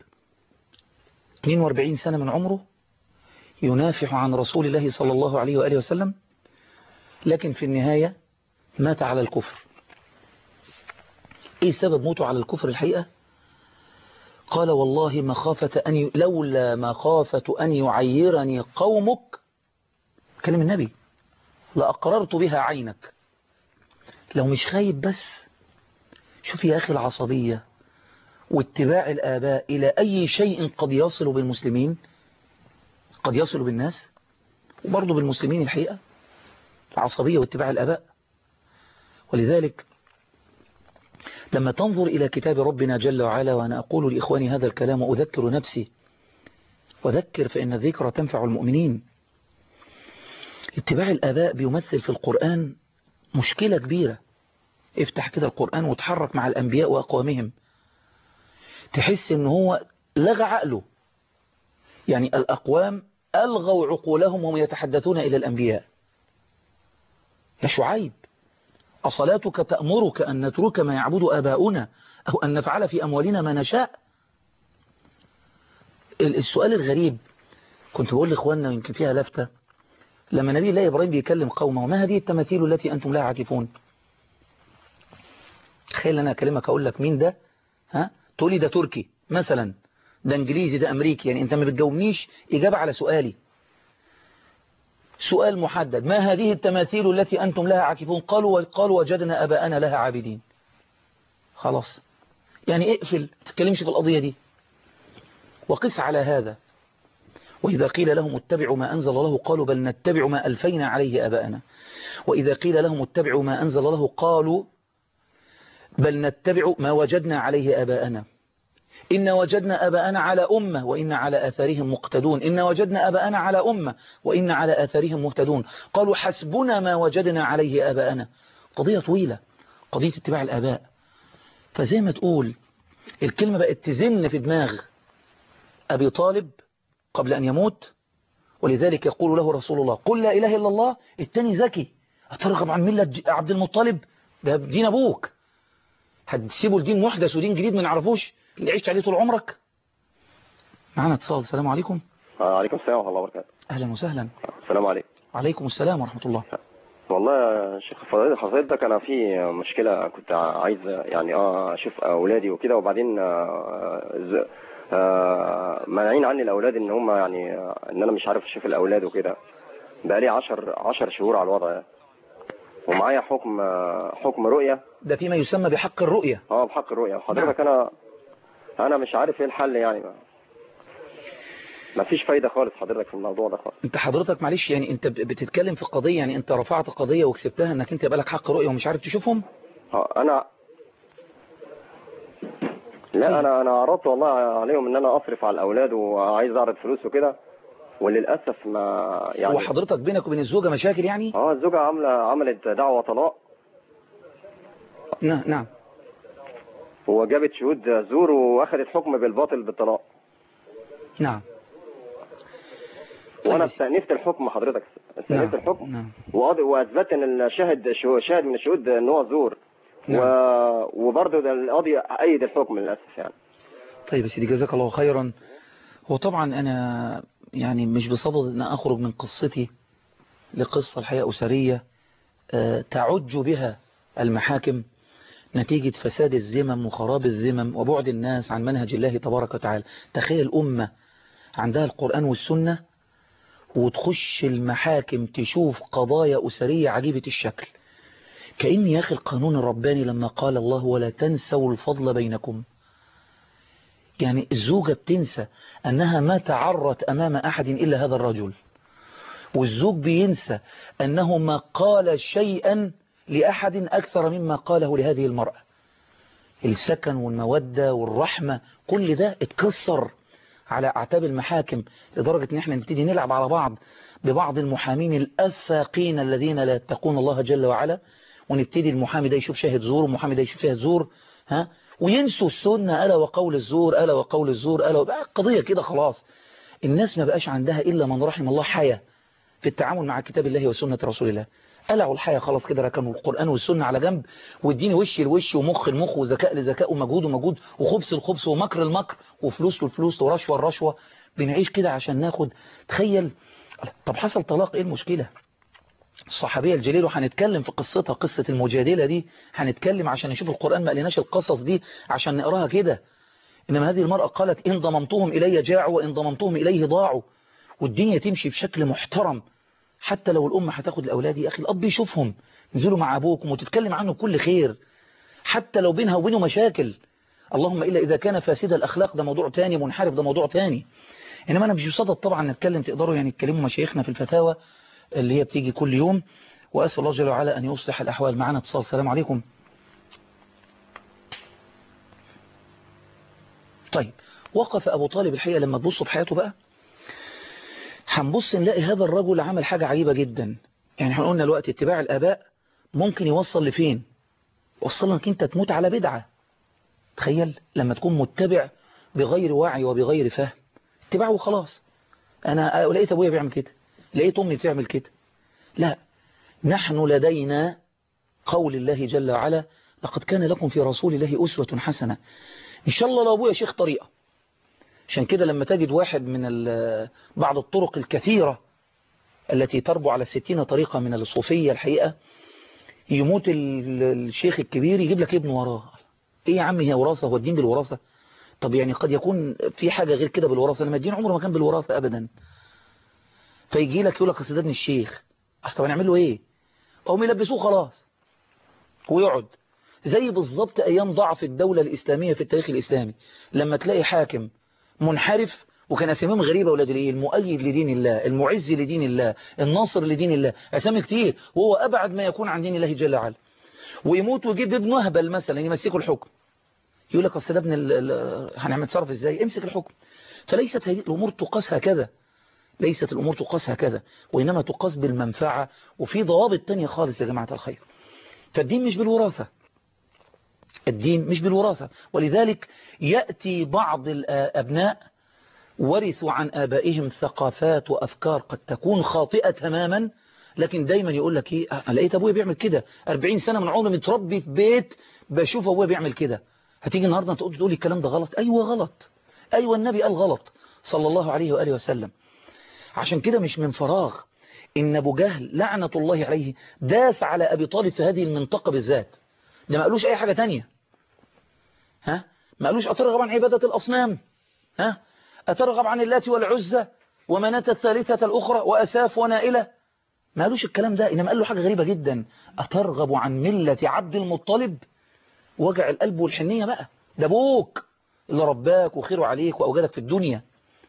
42 سنة من عمره ينافح عن رسول الله صلى الله عليه وآله وسلم لكن في النهاية مات على الكفر ايه سبب موته على الكفر الحقيقة قال والله مخافة أن ي... لولا مخافة أن يعيرني قومك كلم النبي لأقررت بها عينك لو مش خايب بس شوف يا أخي العصبية واتباع الآباء إلى أي شيء قد يصل بالمسلمين قد يصل بالناس وبرضه بالمسلمين الحقيقة العصبية واتباع الآباء ولذلك لما تنظر إلى كتاب ربنا جل وعلا وأنا أقول لإخواني هذا الكلام وأذكر نفسي وذكر فإن الذكرى تنفع المؤمنين اتباع الآباء بيمثل في القرآن مشكلة كبيرة افتح كده القرآن وتحرك مع الأنبياء وأقوامهم تحس ان هو لغى عقله يعني الأقوام ألغوا عقولهم وهم يتحدثون إلى الأنبياء يا شعيب أصلاتك تأمرك أن نترك ما يعبد آباؤنا أو أن نفعل في أموالنا ما نشاء السؤال الغريب كنت بقول لإخواننا يمكن فيها لفتة لما نبي الله إبراهيم بيكلم قومه ما هذه التماثيل التي أنتم لها عاكفون تخيل أنا أكلمك أقول لك مين ده ها تقولي ده تركي مثلا ده انجليزي ده امريكي يعني انت ما بتجاوبنيش اجابة على سؤالي سؤال محدد ما هذه التماثيل التي انتم لها عاكفون قالوا قالوا وجدنا اباءنا لها عابدين خلاص يعني اقفل تتكلمش في القضية دي وقس على هذا وإذا قيل لهم اتبعوا ما أنزل الله قالوا بل نتبع ما ألفينا عليه أباءنا وإذا قيل لهم اتبعوا ما أنزل الله قالوا بل نتبع ما وجدنا عليه أباءنا إن وجدنا أباءنا على أمة وإن على آثارهم مقتدون إن وجدنا أباءنا على أمة وإن على آثارهم مهتدون قالوا حسبنا ما وجدنا عليه أباءنا قضية طويلة قضية اتباع الآباء فزي ما تقول الكلمة بقت تزن في دماغ أبي طالب قبل أن يموت ولذلك يقول له رسول الله قل لا إله إلا الله التاني ذكي أترغب عن ملة عبد المطلب ده دين أبوك هتسيبوا الدين محدث ودين جديد ما نعرفوش اللي عشت عليه طول عمرك معنا اتصال السلام عليكم وعليكم السلام ورحمة الله وبركاته أهلا وسهلا السلام عليكم عليكم السلام ورحمة الله والله يا شيخ فضيلة حضرتك أنا في مشكلة كنت عايز يعني اه أشوف أولادي وكده وبعدين آه، ز- آه، مانعين عني الأولاد إن هم يعني آه، إن أنا مش عارف أشوف الأولاد وكده بقالي عشر عشر شهور على الوضع ده ومعايا حكم آه، حكم رؤية ده فيما يسمى بحق الرؤية اه بحق الرؤية وحضرتك أنا أنا مش عارف إيه الحل يعني ما ما فيش فايدة خالص حضرتك في الموضوع ده خالص انت حضرتك معلش يعني انت ب- بتتكلم في قضية يعني انت رفعت قضية وكسبتها انك انت يبقى لك حق رؤية ومش عارف تشوفهم اه انا لا انا انا عرضت والله عليهم ان انا اصرف على الاولاد وعايز اعرض فلوس وكده وللاسف ما يعني هو حضرتك بينك وبين الزوجة مشاكل يعني اه الزوجه عامله عملت دعوه طلاق نعم نعم وجابت شهود زور واخذت حكم بالباطل بالطلاق نعم طيب وانا بس- استأنفت الحكم حضرتك استأنفت نعم الحكم نعم وقاضي- واثبت ان الشاهد شو- شاهد من الشهود ان هو زور و... نعم. وبرضه ده القاضي ايد الحكم للاسف يعني طيب يا سيدي جزاك الله خيرا هو طبعا أنا يعني مش بصدد أن أخرج من قصتي لقصة الحياة أسرية آه، تعج بها المحاكم نتيجة فساد الذمم وخراب الذمم وبعد الناس عن منهج الله تبارك وتعالى تخيل أمة عندها القرآن والسنة وتخش المحاكم تشوف قضايا أسرية عجيبة الشكل كأن يا أخي القانون الرباني لما قال الله ولا تنسوا الفضل بينكم يعني الزوجة بتنسى أنها ما تعرت أمام أحد إلا هذا الرجل والزوج بينسى أنه ما قال شيئا لأحد أكثر مما قاله لهذه المرأة السكن والمودة والرحمة كل ده اتكسر على أعتاب المحاكم لدرجة أن احنا نبتدي نلعب على بعض ببعض المحامين الأفاقين الذين لا يتقون الله جل وعلا ونبتدي المحامي ده يشوف شاهد زور والمحامي ده يشوف شاهد زور ها وينسوا السنة ألا وقول الزور ألا وقول الزور ألا بقى قضية كده خلاص الناس ما بقاش عندها إلا من رحم الله حياة في التعامل مع كتاب الله وسنة رسول الله قلعوا الحياة خلاص كده ركنوا القرآن والسنة على جنب واديني وش الوش ومخ المخ وذكاء لذكاء ومجهود ومجهود وخبث الخبث ومكر المكر وفلوس للفلوس ورشوة الرشوة بنعيش كده عشان ناخد تخيل طب حصل طلاق ايه المشكلة الصحابية الجليل وهنتكلم في قصتها قصة المجادلة دي هنتكلم عشان نشوف القرآن ما قالناش القصص دي عشان نقراها كده إنما هذه المرأة قالت إن ضممتهم إلي جاعوا وإن ضممتهم إليه ضاعوا والدنيا تمشي بشكل محترم حتى لو الأم هتاخد الأولاد يا أخي الأب يشوفهم نزلوا مع أبوكم وتتكلم عنه كل خير حتى لو بينها وبينه مشاكل اللهم إلا إذا كان فاسد الأخلاق ده موضوع تاني منحرف ده موضوع تاني إنما أنا مش بصدد طبعا نتكلم تقدروا يعني تكلموا مشايخنا في الفتاوى اللي هي بتيجي كل يوم وأسأل الله جل وعلا أن يصلح الأحوال معنا اتصال السلام عليكم طيب وقف أبو طالب الحقيقة لما تبصوا بحياته بقى هنبص نلاقي هذا الرجل عمل حاجة عجيبة جدا يعني احنا قلنا الوقت اتباع الآباء ممكن يوصل لفين وصل لك انت تموت على بدعة تخيل لما تكون متبع بغير وعي وبغير فهم اتباعه وخلاص انا لقيت ابويا بيعمل كده لقيت امي بتعمل كده لا نحن لدينا قول الله جل وعلا لقد كان لكم في رسول الله أسوة حسنة إن شاء الله لو أبويا شيخ طريقة عشان كده لما تجد واحد من بعض الطرق الكثيرة التي تربو على الستين طريقة من الصوفية الحقيقة يموت الشيخ الكبير يجيب لك ابن وراه ايه يا عم هي وراثة هو الدين بالوراثة طب يعني قد يكون في حاجة غير كده بالوراثة لما الدين عمره ما كان بالوراثة أبدا فيجي لك يقول لك أصل ده ابن الشيخ طب هنعمل له ايه هم يلبسوه خلاص ويقعد زي بالظبط أيام ضعف الدولة الإسلامية في التاريخ الإسلامي لما تلاقي حاكم منحرف وكان أساميهم غريبة ولاد الايه المؤيد لدين الله المعز لدين الله الناصر لدين الله أسامي كتير وهو أبعد ما يكون عن دين الله جل وعلا ويموت ويجيب ابنه هبل مثلا يمسكه الحكم يقول لك أصل ده ابن هنعمل تصرف إزاي امسك الحكم فليست هذه الأمور تقاس هكذا ليست الأمور تقاس هكذا وإنما تقاس بالمنفعة وفي ضوابط تانية خالص يا جماعة الخير فالدين مش بالوراثة الدين مش بالوراثة ولذلك يأتي بعض الأبناء ورثوا عن آبائهم ثقافات وأفكار قد تكون خاطئة تماما لكن دايما يقول لك ايه أنا لقيت أبويا بيعمل كده 40 سنة من عمري متربي في بيت بشوف أبويا بيعمل كده هتيجي النهاردة تقول تقولي الكلام ده غلط أيوة غلط أيوة النبي قال غلط صلى الله عليه وآله وسلم عشان كده مش من فراغ إن أبو جهل لعنة الله عليه داس على أبي طالب في هذه المنطقة بالذات ده ما قالوش أي حاجة تانية ها ما قالوش أترغب عن عبادة الأصنام ها أترغب عن اللات والعزة ومناة الثالثة الأخرى وأساف ونائلة ما قالوش الكلام ده إنما قال له حاجة غريبة جدا أترغب عن ملة عبد المطلب وجع القلب والحنية بقى ده أبوك اللي رباك وخيره عليك وأوجدك في الدنيا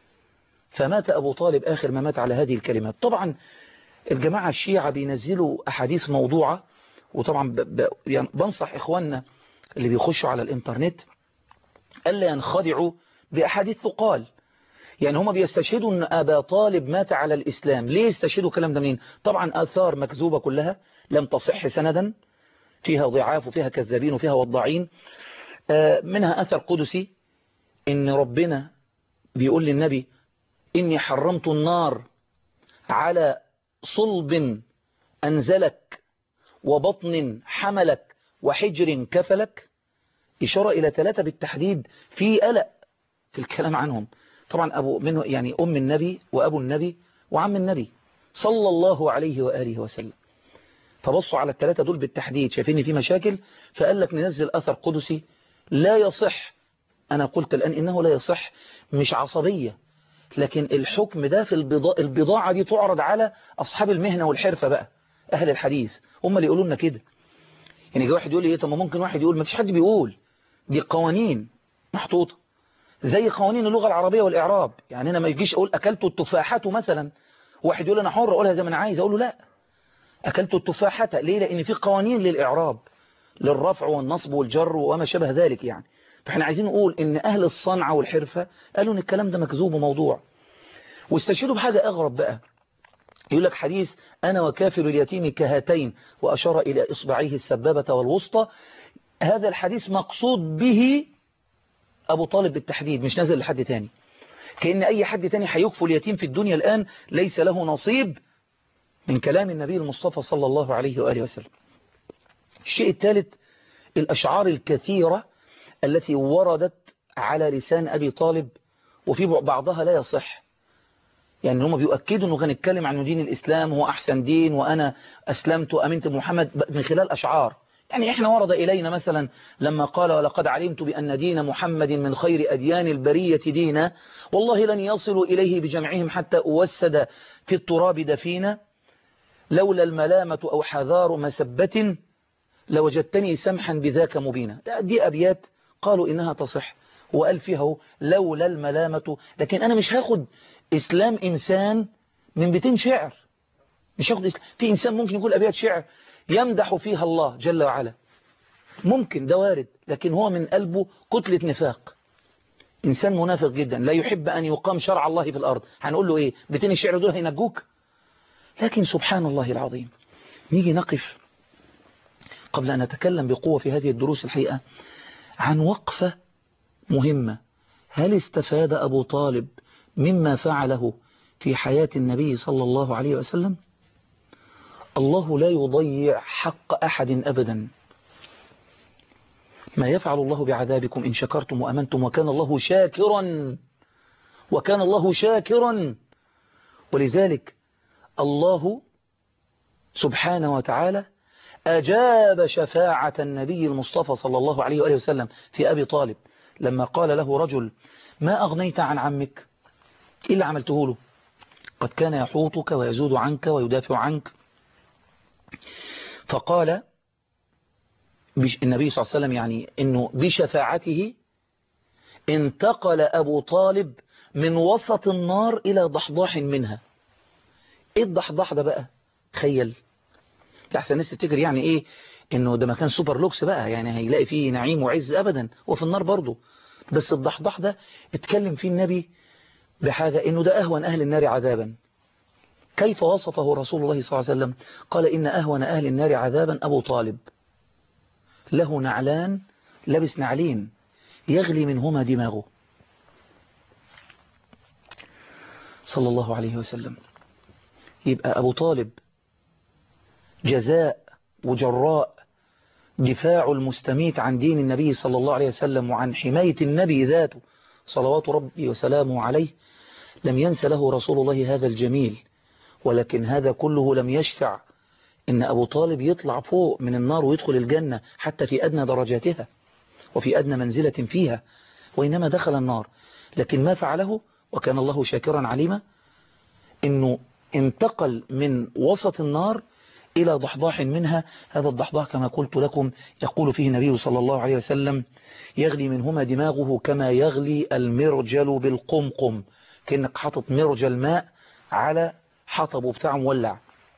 فمات أبو طالب آخر ما مات على هذه الكلمات طبعا الجماعة الشيعة بينزلوا أحاديث موضوعة وطبعا ب... ب... يعني بنصح إخواننا اللي بيخشوا على الإنترنت ألا ينخدعوا بأحاديث ثقال يعني هما بيستشهدوا أن أبا طالب مات على الإسلام ليه يستشهدوا الكلام ده منين طبعا آثار مكذوبة كلها لم تصح سندا فيها ضعاف وفيها كذابين وفيها وضاعين منها أثر قدسي إن ربنا بيقول للنبي إني حرمت النار على صلب أنزلك وبطن حملك وحجر كفلك إشارة إلى ثلاثة بالتحديد في قلق في الكلام عنهم طبعا أبو منه يعني أم النبي وأبو النبي وعم النبي صلى الله عليه وآله وسلم فبصوا على الثلاثة دول بالتحديد شايفين في مشاكل فقال لك ننزل أثر قدسي لا يصح أنا قلت الآن إنه لا يصح مش عصبية لكن الحكم ده في البضاعة, البضاعة دي تعرض على أصحاب المهنة والحرفة بقى أهل الحديث هم اللي يقولوا لنا كده يعني واحد يقول لي ايه طب ممكن واحد يقول ما فيش حد بيقول دي قوانين محطوطة زي قوانين اللغة العربية والإعراب يعني أنا ما يجيش أقول أكلت التفاحة مثلا واحد يقول أنا حر أقولها زي ما أنا عايز أقول له لا أكلت التفاحة ليه لأن في قوانين للإعراب للرفع والنصب والجر وما شابه ذلك يعني فاحنا عايزين نقول ان اهل الصنعة والحرفة قالوا ان الكلام ده مكذوب وموضوع واستشهدوا بحاجة اغرب بقى يقول لك حديث انا وكافر اليتيم كهاتين واشار الى اصبعيه السبابة والوسطى هذا الحديث مقصود به ابو طالب بالتحديد مش نازل لحد تاني كأن اي حد تاني هيكفل اليتيم في الدنيا الان ليس له نصيب من كلام النبي المصطفى صلى الله عليه وآله وسلم الشيء الثالث الأشعار الكثيرة التي وردت على لسان أبي طالب وفي بعضها لا يصح يعني هم بيؤكدوا أنه كان يتكلم عن دين الإسلام هو أحسن دين وأنا أسلمت وأمنت بمحمد من خلال أشعار يعني إحنا ورد إلينا مثلا لما قال ولقد علمت بأن دين محمد من خير أديان البرية دينا والله لن يصلوا إليه بجمعهم حتى أوسد في التراب دفينا لولا الملامة أو حذار مسبة لوجدتني سمحا بذاك مبينا دي أبيات قالوا إنها تصح وقال فيها لولا الملامة لكن أنا مش هاخد إسلام إنسان من بيتين شعر مش هاخد إسلام في إنسان ممكن يقول أبيات شعر يمدح فيها الله جل وعلا ممكن ده وارد لكن هو من قلبه كتلة نفاق إنسان منافق جدا لا يحب أن يقام شرع الله في الأرض هنقول له إيه بيتين الشعر دول هينجوك لكن سبحان الله العظيم نيجي نقف قبل أن نتكلم بقوة في هذه الدروس الحقيقة عن وقفة مهمة هل استفاد أبو طالب مما فعله في حياة النبي صلى الله عليه وسلم الله لا يضيع حق أحد أبدا ما يفعل الله بعذابكم إن شكرتم وأمنتم وكان الله شاكرا وكان الله شاكرا ولذلك الله سبحانه وتعالى أجاب شفاعة النبي المصطفى صلى الله عليه وآله وسلم في أبي طالب لما قال له رجل ما أغنيت عن عمك إيه اللي عملته له قد كان يحوطك ويزود عنك ويدافع عنك فقال النبي صلى الله عليه وسلم يعني أنه بشفاعته انتقل أبو طالب من وسط النار إلى ضحضاح منها إيه الضحضاح ده بقى تخيل أحسن الناس تفتكر يعني إيه إنه ده مكان سوبر لوكس بقى يعني هيلاقي فيه نعيم وعز أبدا وفي النار برضه بس الضحضاح ده اتكلم فيه النبي بحاجة إنه ده أهون أهل النار عذابا كيف وصفه رسول الله صلى الله عليه وسلم قال إن أهون أهل النار عذابا أبو طالب له نعلان لبس نعلين يغلي منهما دماغه صلى الله عليه وسلم يبقى أبو طالب جزاء وجراء دفاع المستميت عن دين النبي صلى الله عليه وسلم وعن حماية النبي ذاته صلوات ربي وسلامه عليه لم ينس له رسول الله هذا الجميل ولكن هذا كله لم يشفع إن أبو طالب يطلع فوق من النار ويدخل الجنة حتى في أدنى درجاتها وفي أدنى منزلة فيها وإنما دخل النار لكن ما فعله وكان الله شاكرا عليما إنه انتقل من وسط النار إلى ضحضاح منها هذا الضحضاح كما قلت لكم يقول فيه النبي صلى الله عليه وسلم يغلي منهما دماغه كما يغلي المرجل بالقمقم كأنك حاطط مرجل ماء على حطب بتاع مولع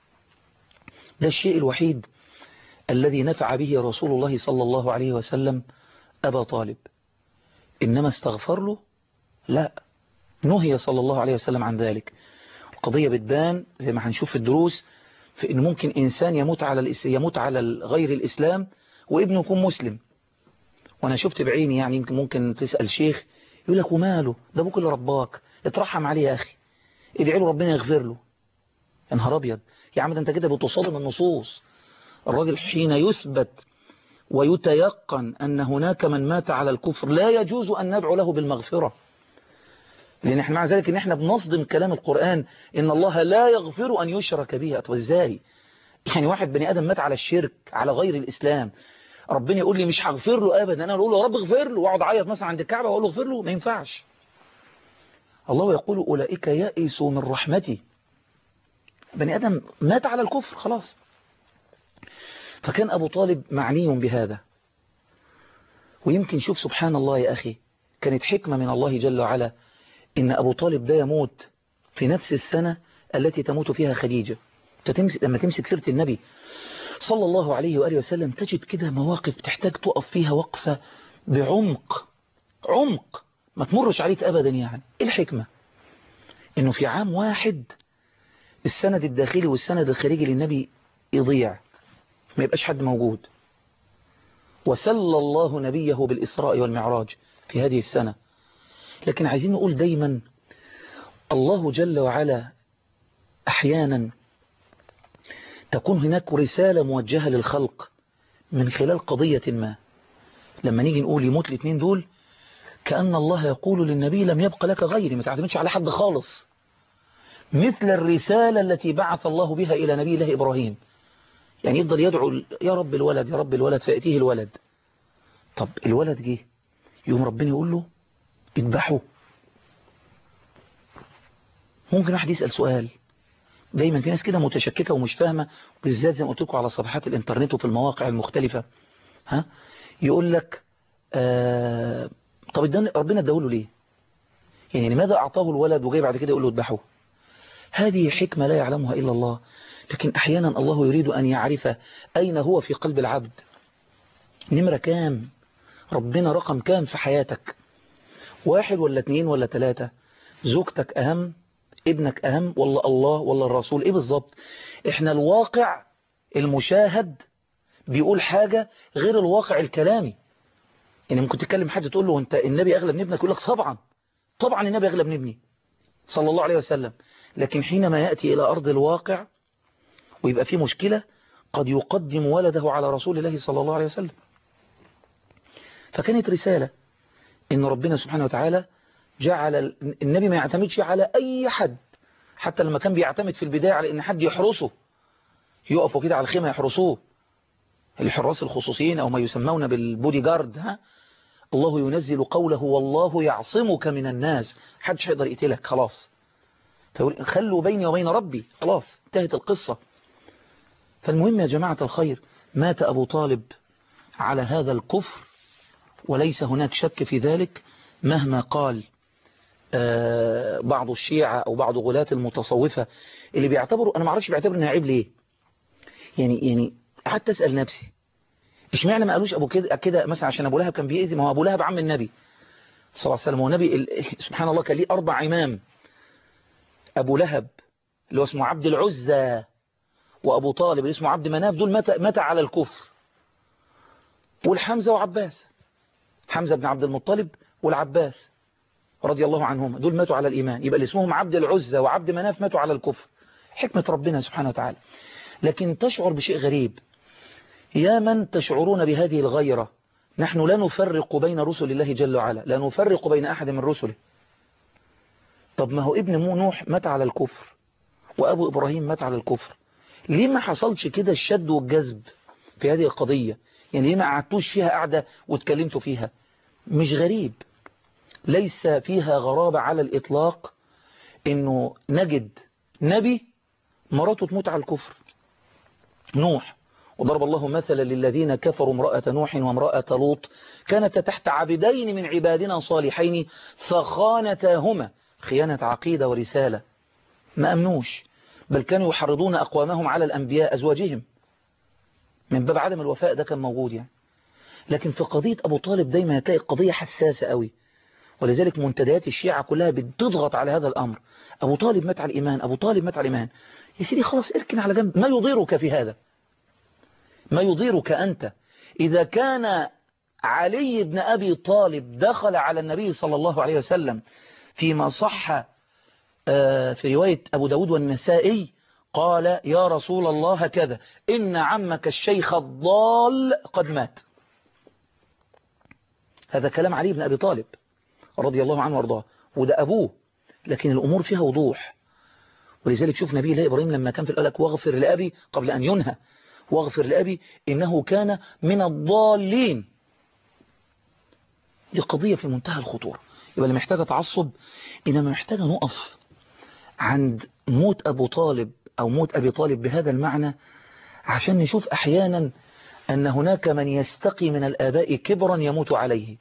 ده الشيء الوحيد الذي نفع به رسول الله صلى الله عليه وسلم أبا طالب إنما استغفر له لا نهي صلى الله عليه وسلم عن ذلك القضية بتبان زي ما هنشوف في الدروس في إن ممكن إنسان يموت على الإس... يموت على غير الإسلام وابنه يكون مسلم وأنا شفت بعيني يعني يمكن ممكن تسأل شيخ يقول لك وماله ده أبوك اللي رباك اترحم عليه يا أخي ادعي له ربنا يغفر له يا نهار أبيض يا عم ده أنت كده بتصادم النصوص الراجل حين يثبت ويتيقن أن هناك من مات على الكفر لا يجوز أن ندعو له بالمغفرة لأن احنا مع ذلك ان احنا بنصدم كلام القرآن ان الله لا يغفر أن يشرك به طب ازاي يعني واحد بني آدم مات على الشرك على غير الإسلام ربنا يقول لي مش هغفر له أبدا أنا أقول له يا رب اغفر له واقعد اعيط مثلا عند الكعبة واقول له اغفر له ما ينفعش الله يقول أولئك يئسوا من رحمتي بني آدم مات على الكفر خلاص فكان أبو طالب معني بهذا ويمكن شوف سبحان الله يا أخي كانت حكمة من الله جل وعلا إن أبو طالب ده يموت في نفس السنة التي تموت فيها خديجة فتمسك لما تمسك سيرة النبي صلى الله عليه وآله وسلم تجد كده مواقف تحتاج تقف فيها وقفة بعمق عمق ما تمرش عليك أبدا يعني إيه الحكمة إنه في عام واحد السند الداخلي والسند الخارجي للنبي يضيع ما يبقاش حد موجود وسل الله نبيه بالإسراء والمعراج في هذه السنة لكن عايزين نقول دايما الله جل وعلا أحيانا تكون هناك رسالة موجهة للخلق من خلال قضية ما لما نيجي نقول يموت الاثنين دول كأن الله يقول للنبي لم يبق لك غيري ما تعتمدش على حد خالص مثل الرسالة التي بعث الله بها إلى نبي الله إبراهيم يعني يفضل يدعو يا رب الولد يا رب الولد فيأتيه الولد طب الولد جه يوم ربنا يقول له اذبحه ممكن واحد يسأل سؤال دايما في ناس كده متشككة ومش فاهمة بالذات زي ما قلت لكم على صفحات الانترنت وفي المواقع المختلفة ها يقول لك آه طب اداني ربنا اداله ليه يعني لماذا اعطاه الولد وجاي بعد كده يقول له اذبحه هذه حكمة لا يعلمها إلا الله لكن أحيانا الله يريد أن يعرف أين هو في قلب العبد نمرة كام ربنا رقم كام في حياتك واحد ولا اتنين ولا تلاتة زوجتك أهم ابنك أهم ولا الله ولا الرسول ايه بالظبط احنا الواقع المشاهد بيقول حاجة غير الواقع الكلامي يعني ممكن تكلم حد تقول له انت النبي اغلى من ابنك يقول لك طبعا طبعا النبي اغلى من ابني صلى الله عليه وسلم لكن حينما يأتي إلى أرض الواقع ويبقى في مشكلة قد يقدم ولده على رسول الله صلى الله عليه وسلم فكانت رسالة إن ربنا سبحانه وتعالى جعل النبي ما يعتمدش على أي حد حتى لما كان بيعتمد في البداية على إن حد يحرسه يقفوا كده على الخيمة يحرسوه الحراس الخصوصيين أو ما يسمون بالبودي جارد ها الله ينزل قوله والله يعصمك من الناس حدش هيقدر يقتلك خلاص فيقول خلوا بيني وبين ربي خلاص انتهت القصة فالمهم يا جماعة الخير مات أبو طالب على هذا الكفر وليس هناك شك في ذلك مهما قال بعض الشيعة أو بعض غلاة المتصوفة اللي بيعتبروا أنا ما اعرفش بيعتبر إنها عيب ليه يعني يعني قعدت أسأل نفسي اشمعنى ما قالوش أبو كده كده مثلا عشان أبو لهب كان بيأذي ما هو أبو لهب عم النبي صلى الله عليه وسلم هو نبي سبحان الله كان ليه أربع إمام أبو لهب اللي هو اسمه عبد العزة وأبو طالب اللي اسمه عبد مناف دول متى متى على الكفر والحمزة وعباس حمزة بن عبد المطلب والعباس رضي الله عنهما دول ماتوا على الإيمان يبقى اللي اسمهم عبد العزة وعبد مناف ماتوا على الكفر حكمة ربنا سبحانه وتعالى لكن تشعر بشيء غريب يا من تشعرون بهذه الغيرة نحن لا نفرق بين رسل الله جل وعلا لا نفرق بين أحد من رسله طب ما هو ابن مو نوح مات على الكفر وأبو إبراهيم مات على الكفر ليه ما حصلش كده الشد والجذب في هذه القضية يعني ليه ما قعدتوش فيها قعدة واتكلمتوا فيها مش غريب ليس فيها غرابة على الإطلاق إنه نجد نبي مراته تموت على الكفر نوح وضرب الله مثلا للذين كفروا امرأة نوح وامرأة لوط كانت تحت عبدين من عبادنا صالحين فخانتاهما خيانة عقيدة ورسالة ما أمنوش بل كانوا يحرضون أقوامهم على الأنبياء أزواجهم من باب عدم الوفاء ده كان موجود يعني لكن في قضية أبو طالب دايما هتلاقي قضية حساسة قوي ولذلك منتديات الشيعة كلها بتضغط على هذا الأمر أبو طالب مات على الإيمان أبو طالب مات على الإيمان يا سيدي خلاص اركن على جنب ما يضيرك في هذا ما يضيرك أنت إذا كان علي بن أبي طالب دخل على النبي صلى الله عليه وسلم فيما صح في رواية أبو داود والنسائي قال يا رسول الله هكذا إن عمك الشيخ الضال قد مات هذا كلام علي بن أبي طالب رضي الله عنه وارضاه وده أبوه لكن الأمور فيها وضوح ولذلك شوف نبي الله إبراهيم لما كان في الألك واغفر لأبي قبل أن ينهى واغفر لأبي إنه كان من الضالين دي قضية في منتهى الخطورة يبقى اللي محتاجة تعصب إنما محتاجة نقف عند موت أبو طالب أو موت أبي طالب بهذا المعنى عشان نشوف أحيانا أن هناك من يستقي من الآباء كبرا يموت عليه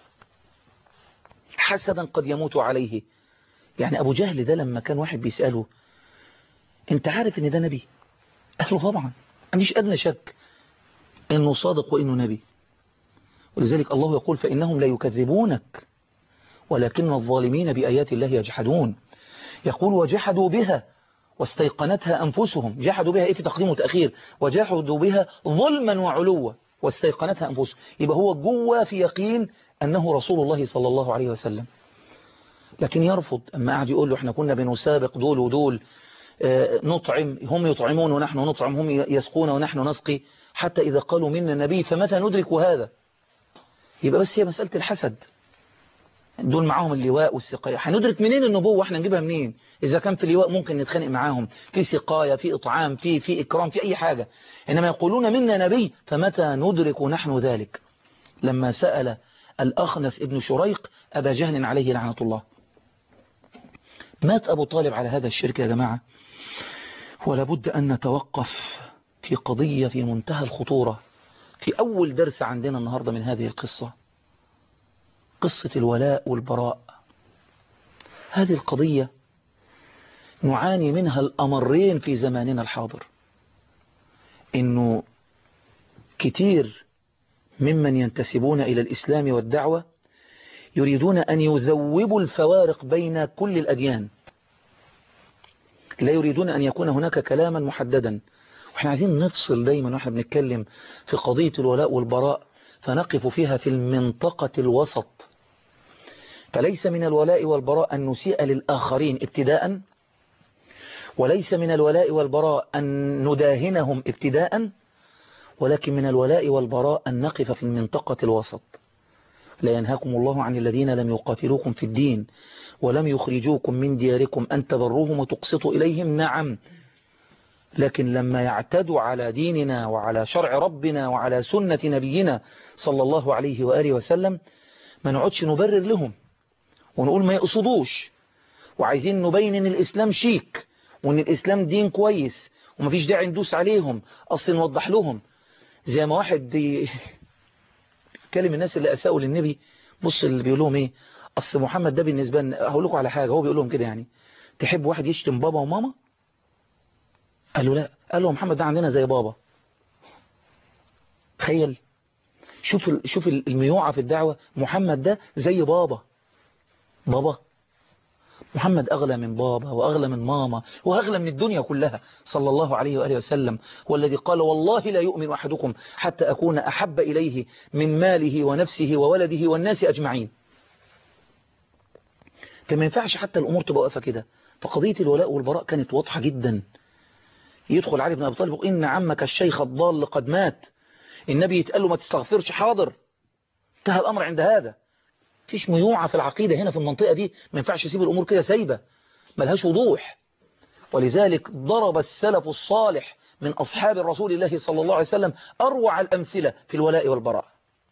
حسدا قد يموت عليه يعني أبو جهل ده لما كان واحد بيسأله أنت عارف أن ده نبي قال له طبعا عنديش أدنى شك أنه صادق وأنه نبي ولذلك الله يقول فإنهم لا يكذبونك ولكن الظالمين بآيات الله يجحدون يقول وجحدوا بها واستيقنتها أنفسهم جحدوا بها إيه في تقديم وتأخير وجحدوا بها ظلما وعلوا واستيقنتها أنفسهم يبقى هو جوه في يقين أنه رسول الله صلى الله عليه وسلم لكن يرفض أما قاعد يقول له احنا كنا بنسابق دول ودول نطعم هم يطعمون ونحن نطعم هم يسقون ونحن نسقي حتى إذا قالوا منا النبي فمتى ندرك هذا يبقى بس هي مسألة الحسد دول معاهم اللواء والسقاية هندرك منين النبوة احنا نجيبها منين إذا كان في اللواء ممكن نتخانق معاهم في سقاية في إطعام في في إكرام في أي حاجة إنما يقولون منا نبي فمتى ندرك نحن ذلك لما سأل الأخنس ابن شريق أبا جهل عليه لعنة الله مات أبو طالب على هذا الشرك يا جماعة ولابد أن نتوقف في قضية في منتهى الخطورة في أول درس عندنا النهاردة من هذه القصة قصة الولاء والبراء هذه القضية نعاني منها الأمرين في زماننا الحاضر إنه كتير ممن ينتسبون إلى الإسلام والدعوة يريدون أن يذوبوا الفوارق بين كل الأديان لا يريدون أن يكون هناك كلاما محددا واحنا عايزين نفصل دايما واحنا بنتكلم في قضية الولاء والبراء فنقف فيها في المنطقة الوسط فليس من الولاء والبراء أن نسيء للآخرين ابتداء وليس من الولاء والبراء أن نداهنهم ابتداء ولكن من الولاء والبراء أن نقف في المنطقة الوسط لا ينهاكم الله عن الذين لم يقاتلوكم في الدين ولم يخرجوكم من دياركم أن تبروهم وتقسطوا إليهم نعم لكن لما يعتدوا على ديننا وعلى شرع ربنا وعلى سنة نبينا صلى الله عليه وآله وسلم ما نقعدش نبرر لهم ونقول ما يقصدوش وعايزين نبين ان الإسلام شيك وان الإسلام دين كويس ومفيش داعي ندوس عليهم أصل نوضح لهم زي ما واحد يكلم الناس اللي أساءوا للنبي بص اللي بيقول لهم ايه أصل محمد ده بالنسبة لنا هقول لكم على حاجة هو بيقول لهم كده يعني تحب واحد يشتم بابا وماما قال له لا قال له محمد ده عندنا زي بابا تخيل شوف شوف الميوعة في الدعوة محمد ده زي بابا بابا محمد أغلى من بابا وأغلى من ماما وأغلى من الدنيا كلها صلى الله عليه وآله وسلم والذي قال والله لا يؤمن أحدكم حتى أكون أحب إليه من ماله ونفسه وولده والناس أجمعين فما ينفعش حتى الأمور تبقى واقفة كده فقضية الولاء والبراء كانت واضحة جدا يدخل علي بن أبي طالب إن عمك الشيخ الضال قد مات النبي يتقال له ما تستغفرش حاضر انتهى الأمر عند هذا فيش ميوعة في العقيدة هنا في المنطقة دي ما ينفعش يسيب الأمور كده سايبة ملهاش وضوح ولذلك ضرب السلف الصالح من أصحاب الرسول الله صلى الله عليه وسلم أروع الأمثلة في الولاء والبراء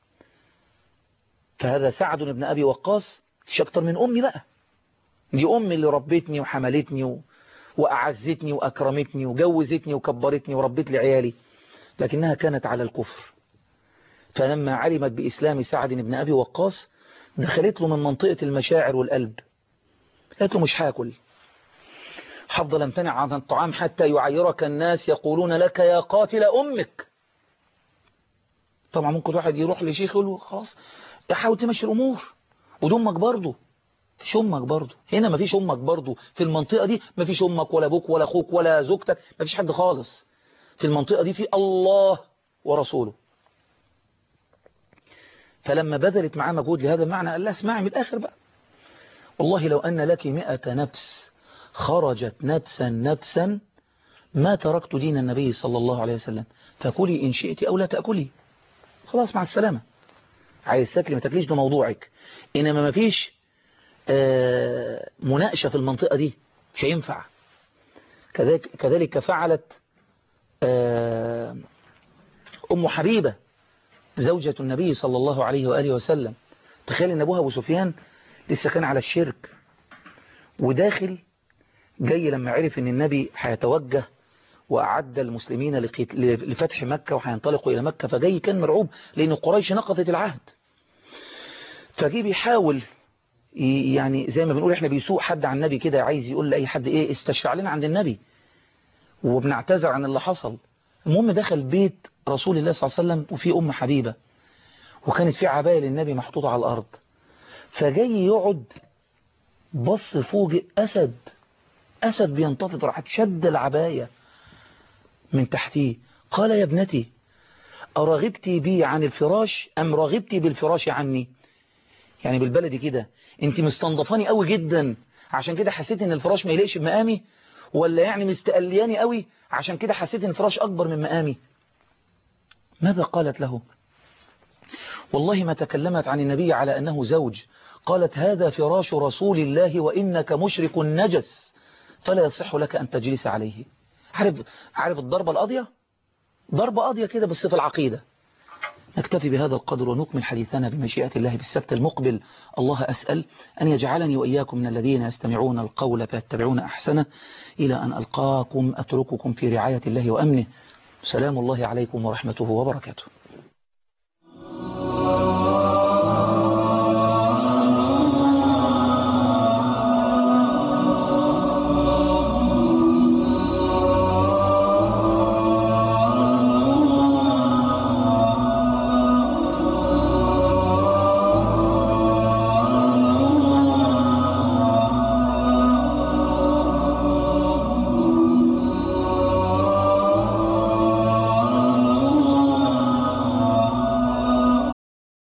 فهذا سعد بن أبي وقاص مش أكتر من أمي بقى دي أمي اللي ربتني وحملتني و... وأعزتني وأكرمتني وجوزتني وكبرتني وربت لي عيالي لكنها كانت على الكفر فلما علمت بإسلام سعد بن أبي وقاص دخلت له من منطقة المشاعر والقلب قالت له مش هاكل حفظ لم تنع عن الطعام حتى يعيرك الناس يقولون لك يا قاتل أمك طبعا ممكن واحد يروح لشيخ يقول له خلاص حاول تمشي الأمور ودمك برضه فيش أمك برضه هنا مفيش أمك برضه في المنطقة دي مفيش أمك ولا أبوك ولا أخوك ولا زوجتك مفيش حد خالص في المنطقة دي في الله ورسوله فلما بذلت معاه مجهود لهذا المعنى قال لها اسمعي من الآخر بقى والله لو أن لك مئة نفس خرجت نفسا نفسا ما تركت دين النبي صلى الله عليه وسلم فكلي إن شئت أو لا تأكلي خلاص مع السلامة عايز تاكلي ما تاكليش ده موضوعك إنما ما فيش آه مناقشة في المنطقة دي مش هينفع كذلك, كذلك فعلت آه أم حبيبة زوجة النبي صلى الله عليه وآله وسلم تخيل ان ابوها ابو سفيان لسه كان على الشرك وداخل جاي لما عرف ان النبي هيتوجه وأعد المسلمين لفتح مكة وهينطلقوا إلى مكة فجاي كان مرعوب لأن قريش نقضت العهد فجي بيحاول يعني زي ما بنقول احنا بيسوق حد عن النبي كده عايز يقول لأي حد ايه استشفع لنا عند النبي وبنعتذر عن اللي حصل المهم دخل بيت رسول الله صلى الله عليه وسلم وفي أم حبيبة وكانت في عباية للنبي محطوطة على الأرض فجاي يقعد بص فوجئ أسد أسد بينتفض راح شد العباية من تحتيه قال يا ابنتي أرغبتي بي عن الفراش أم رغبتي بالفراش عني يعني بالبلدي كده انت مستنضفاني قوي جدا عشان كده حسيت ان الفراش ما يليقش بمقامي ولا يعني مستقلياني قوي عشان كده حسيت ان الفراش اكبر من مقامي ماذا قالت له والله ما تكلمت عن النبي على أنه زوج قالت هذا فراش رسول الله وإنك مشرك نجس فلا يصح لك أن تجلس عليه عارف, عارف الضربة القاضية ضربة قاضية كده بس في العقيدة نكتفي بهذا القدر ونكمل حديثنا بمشيئة الله بالسبت المقبل الله أسأل أن يجعلني وإياكم من الذين يستمعون القول فيتبعون أحسنه إلى أن ألقاكم أترككم في رعاية الله وأمنه سلام الله عليكم ورحمته وبركاته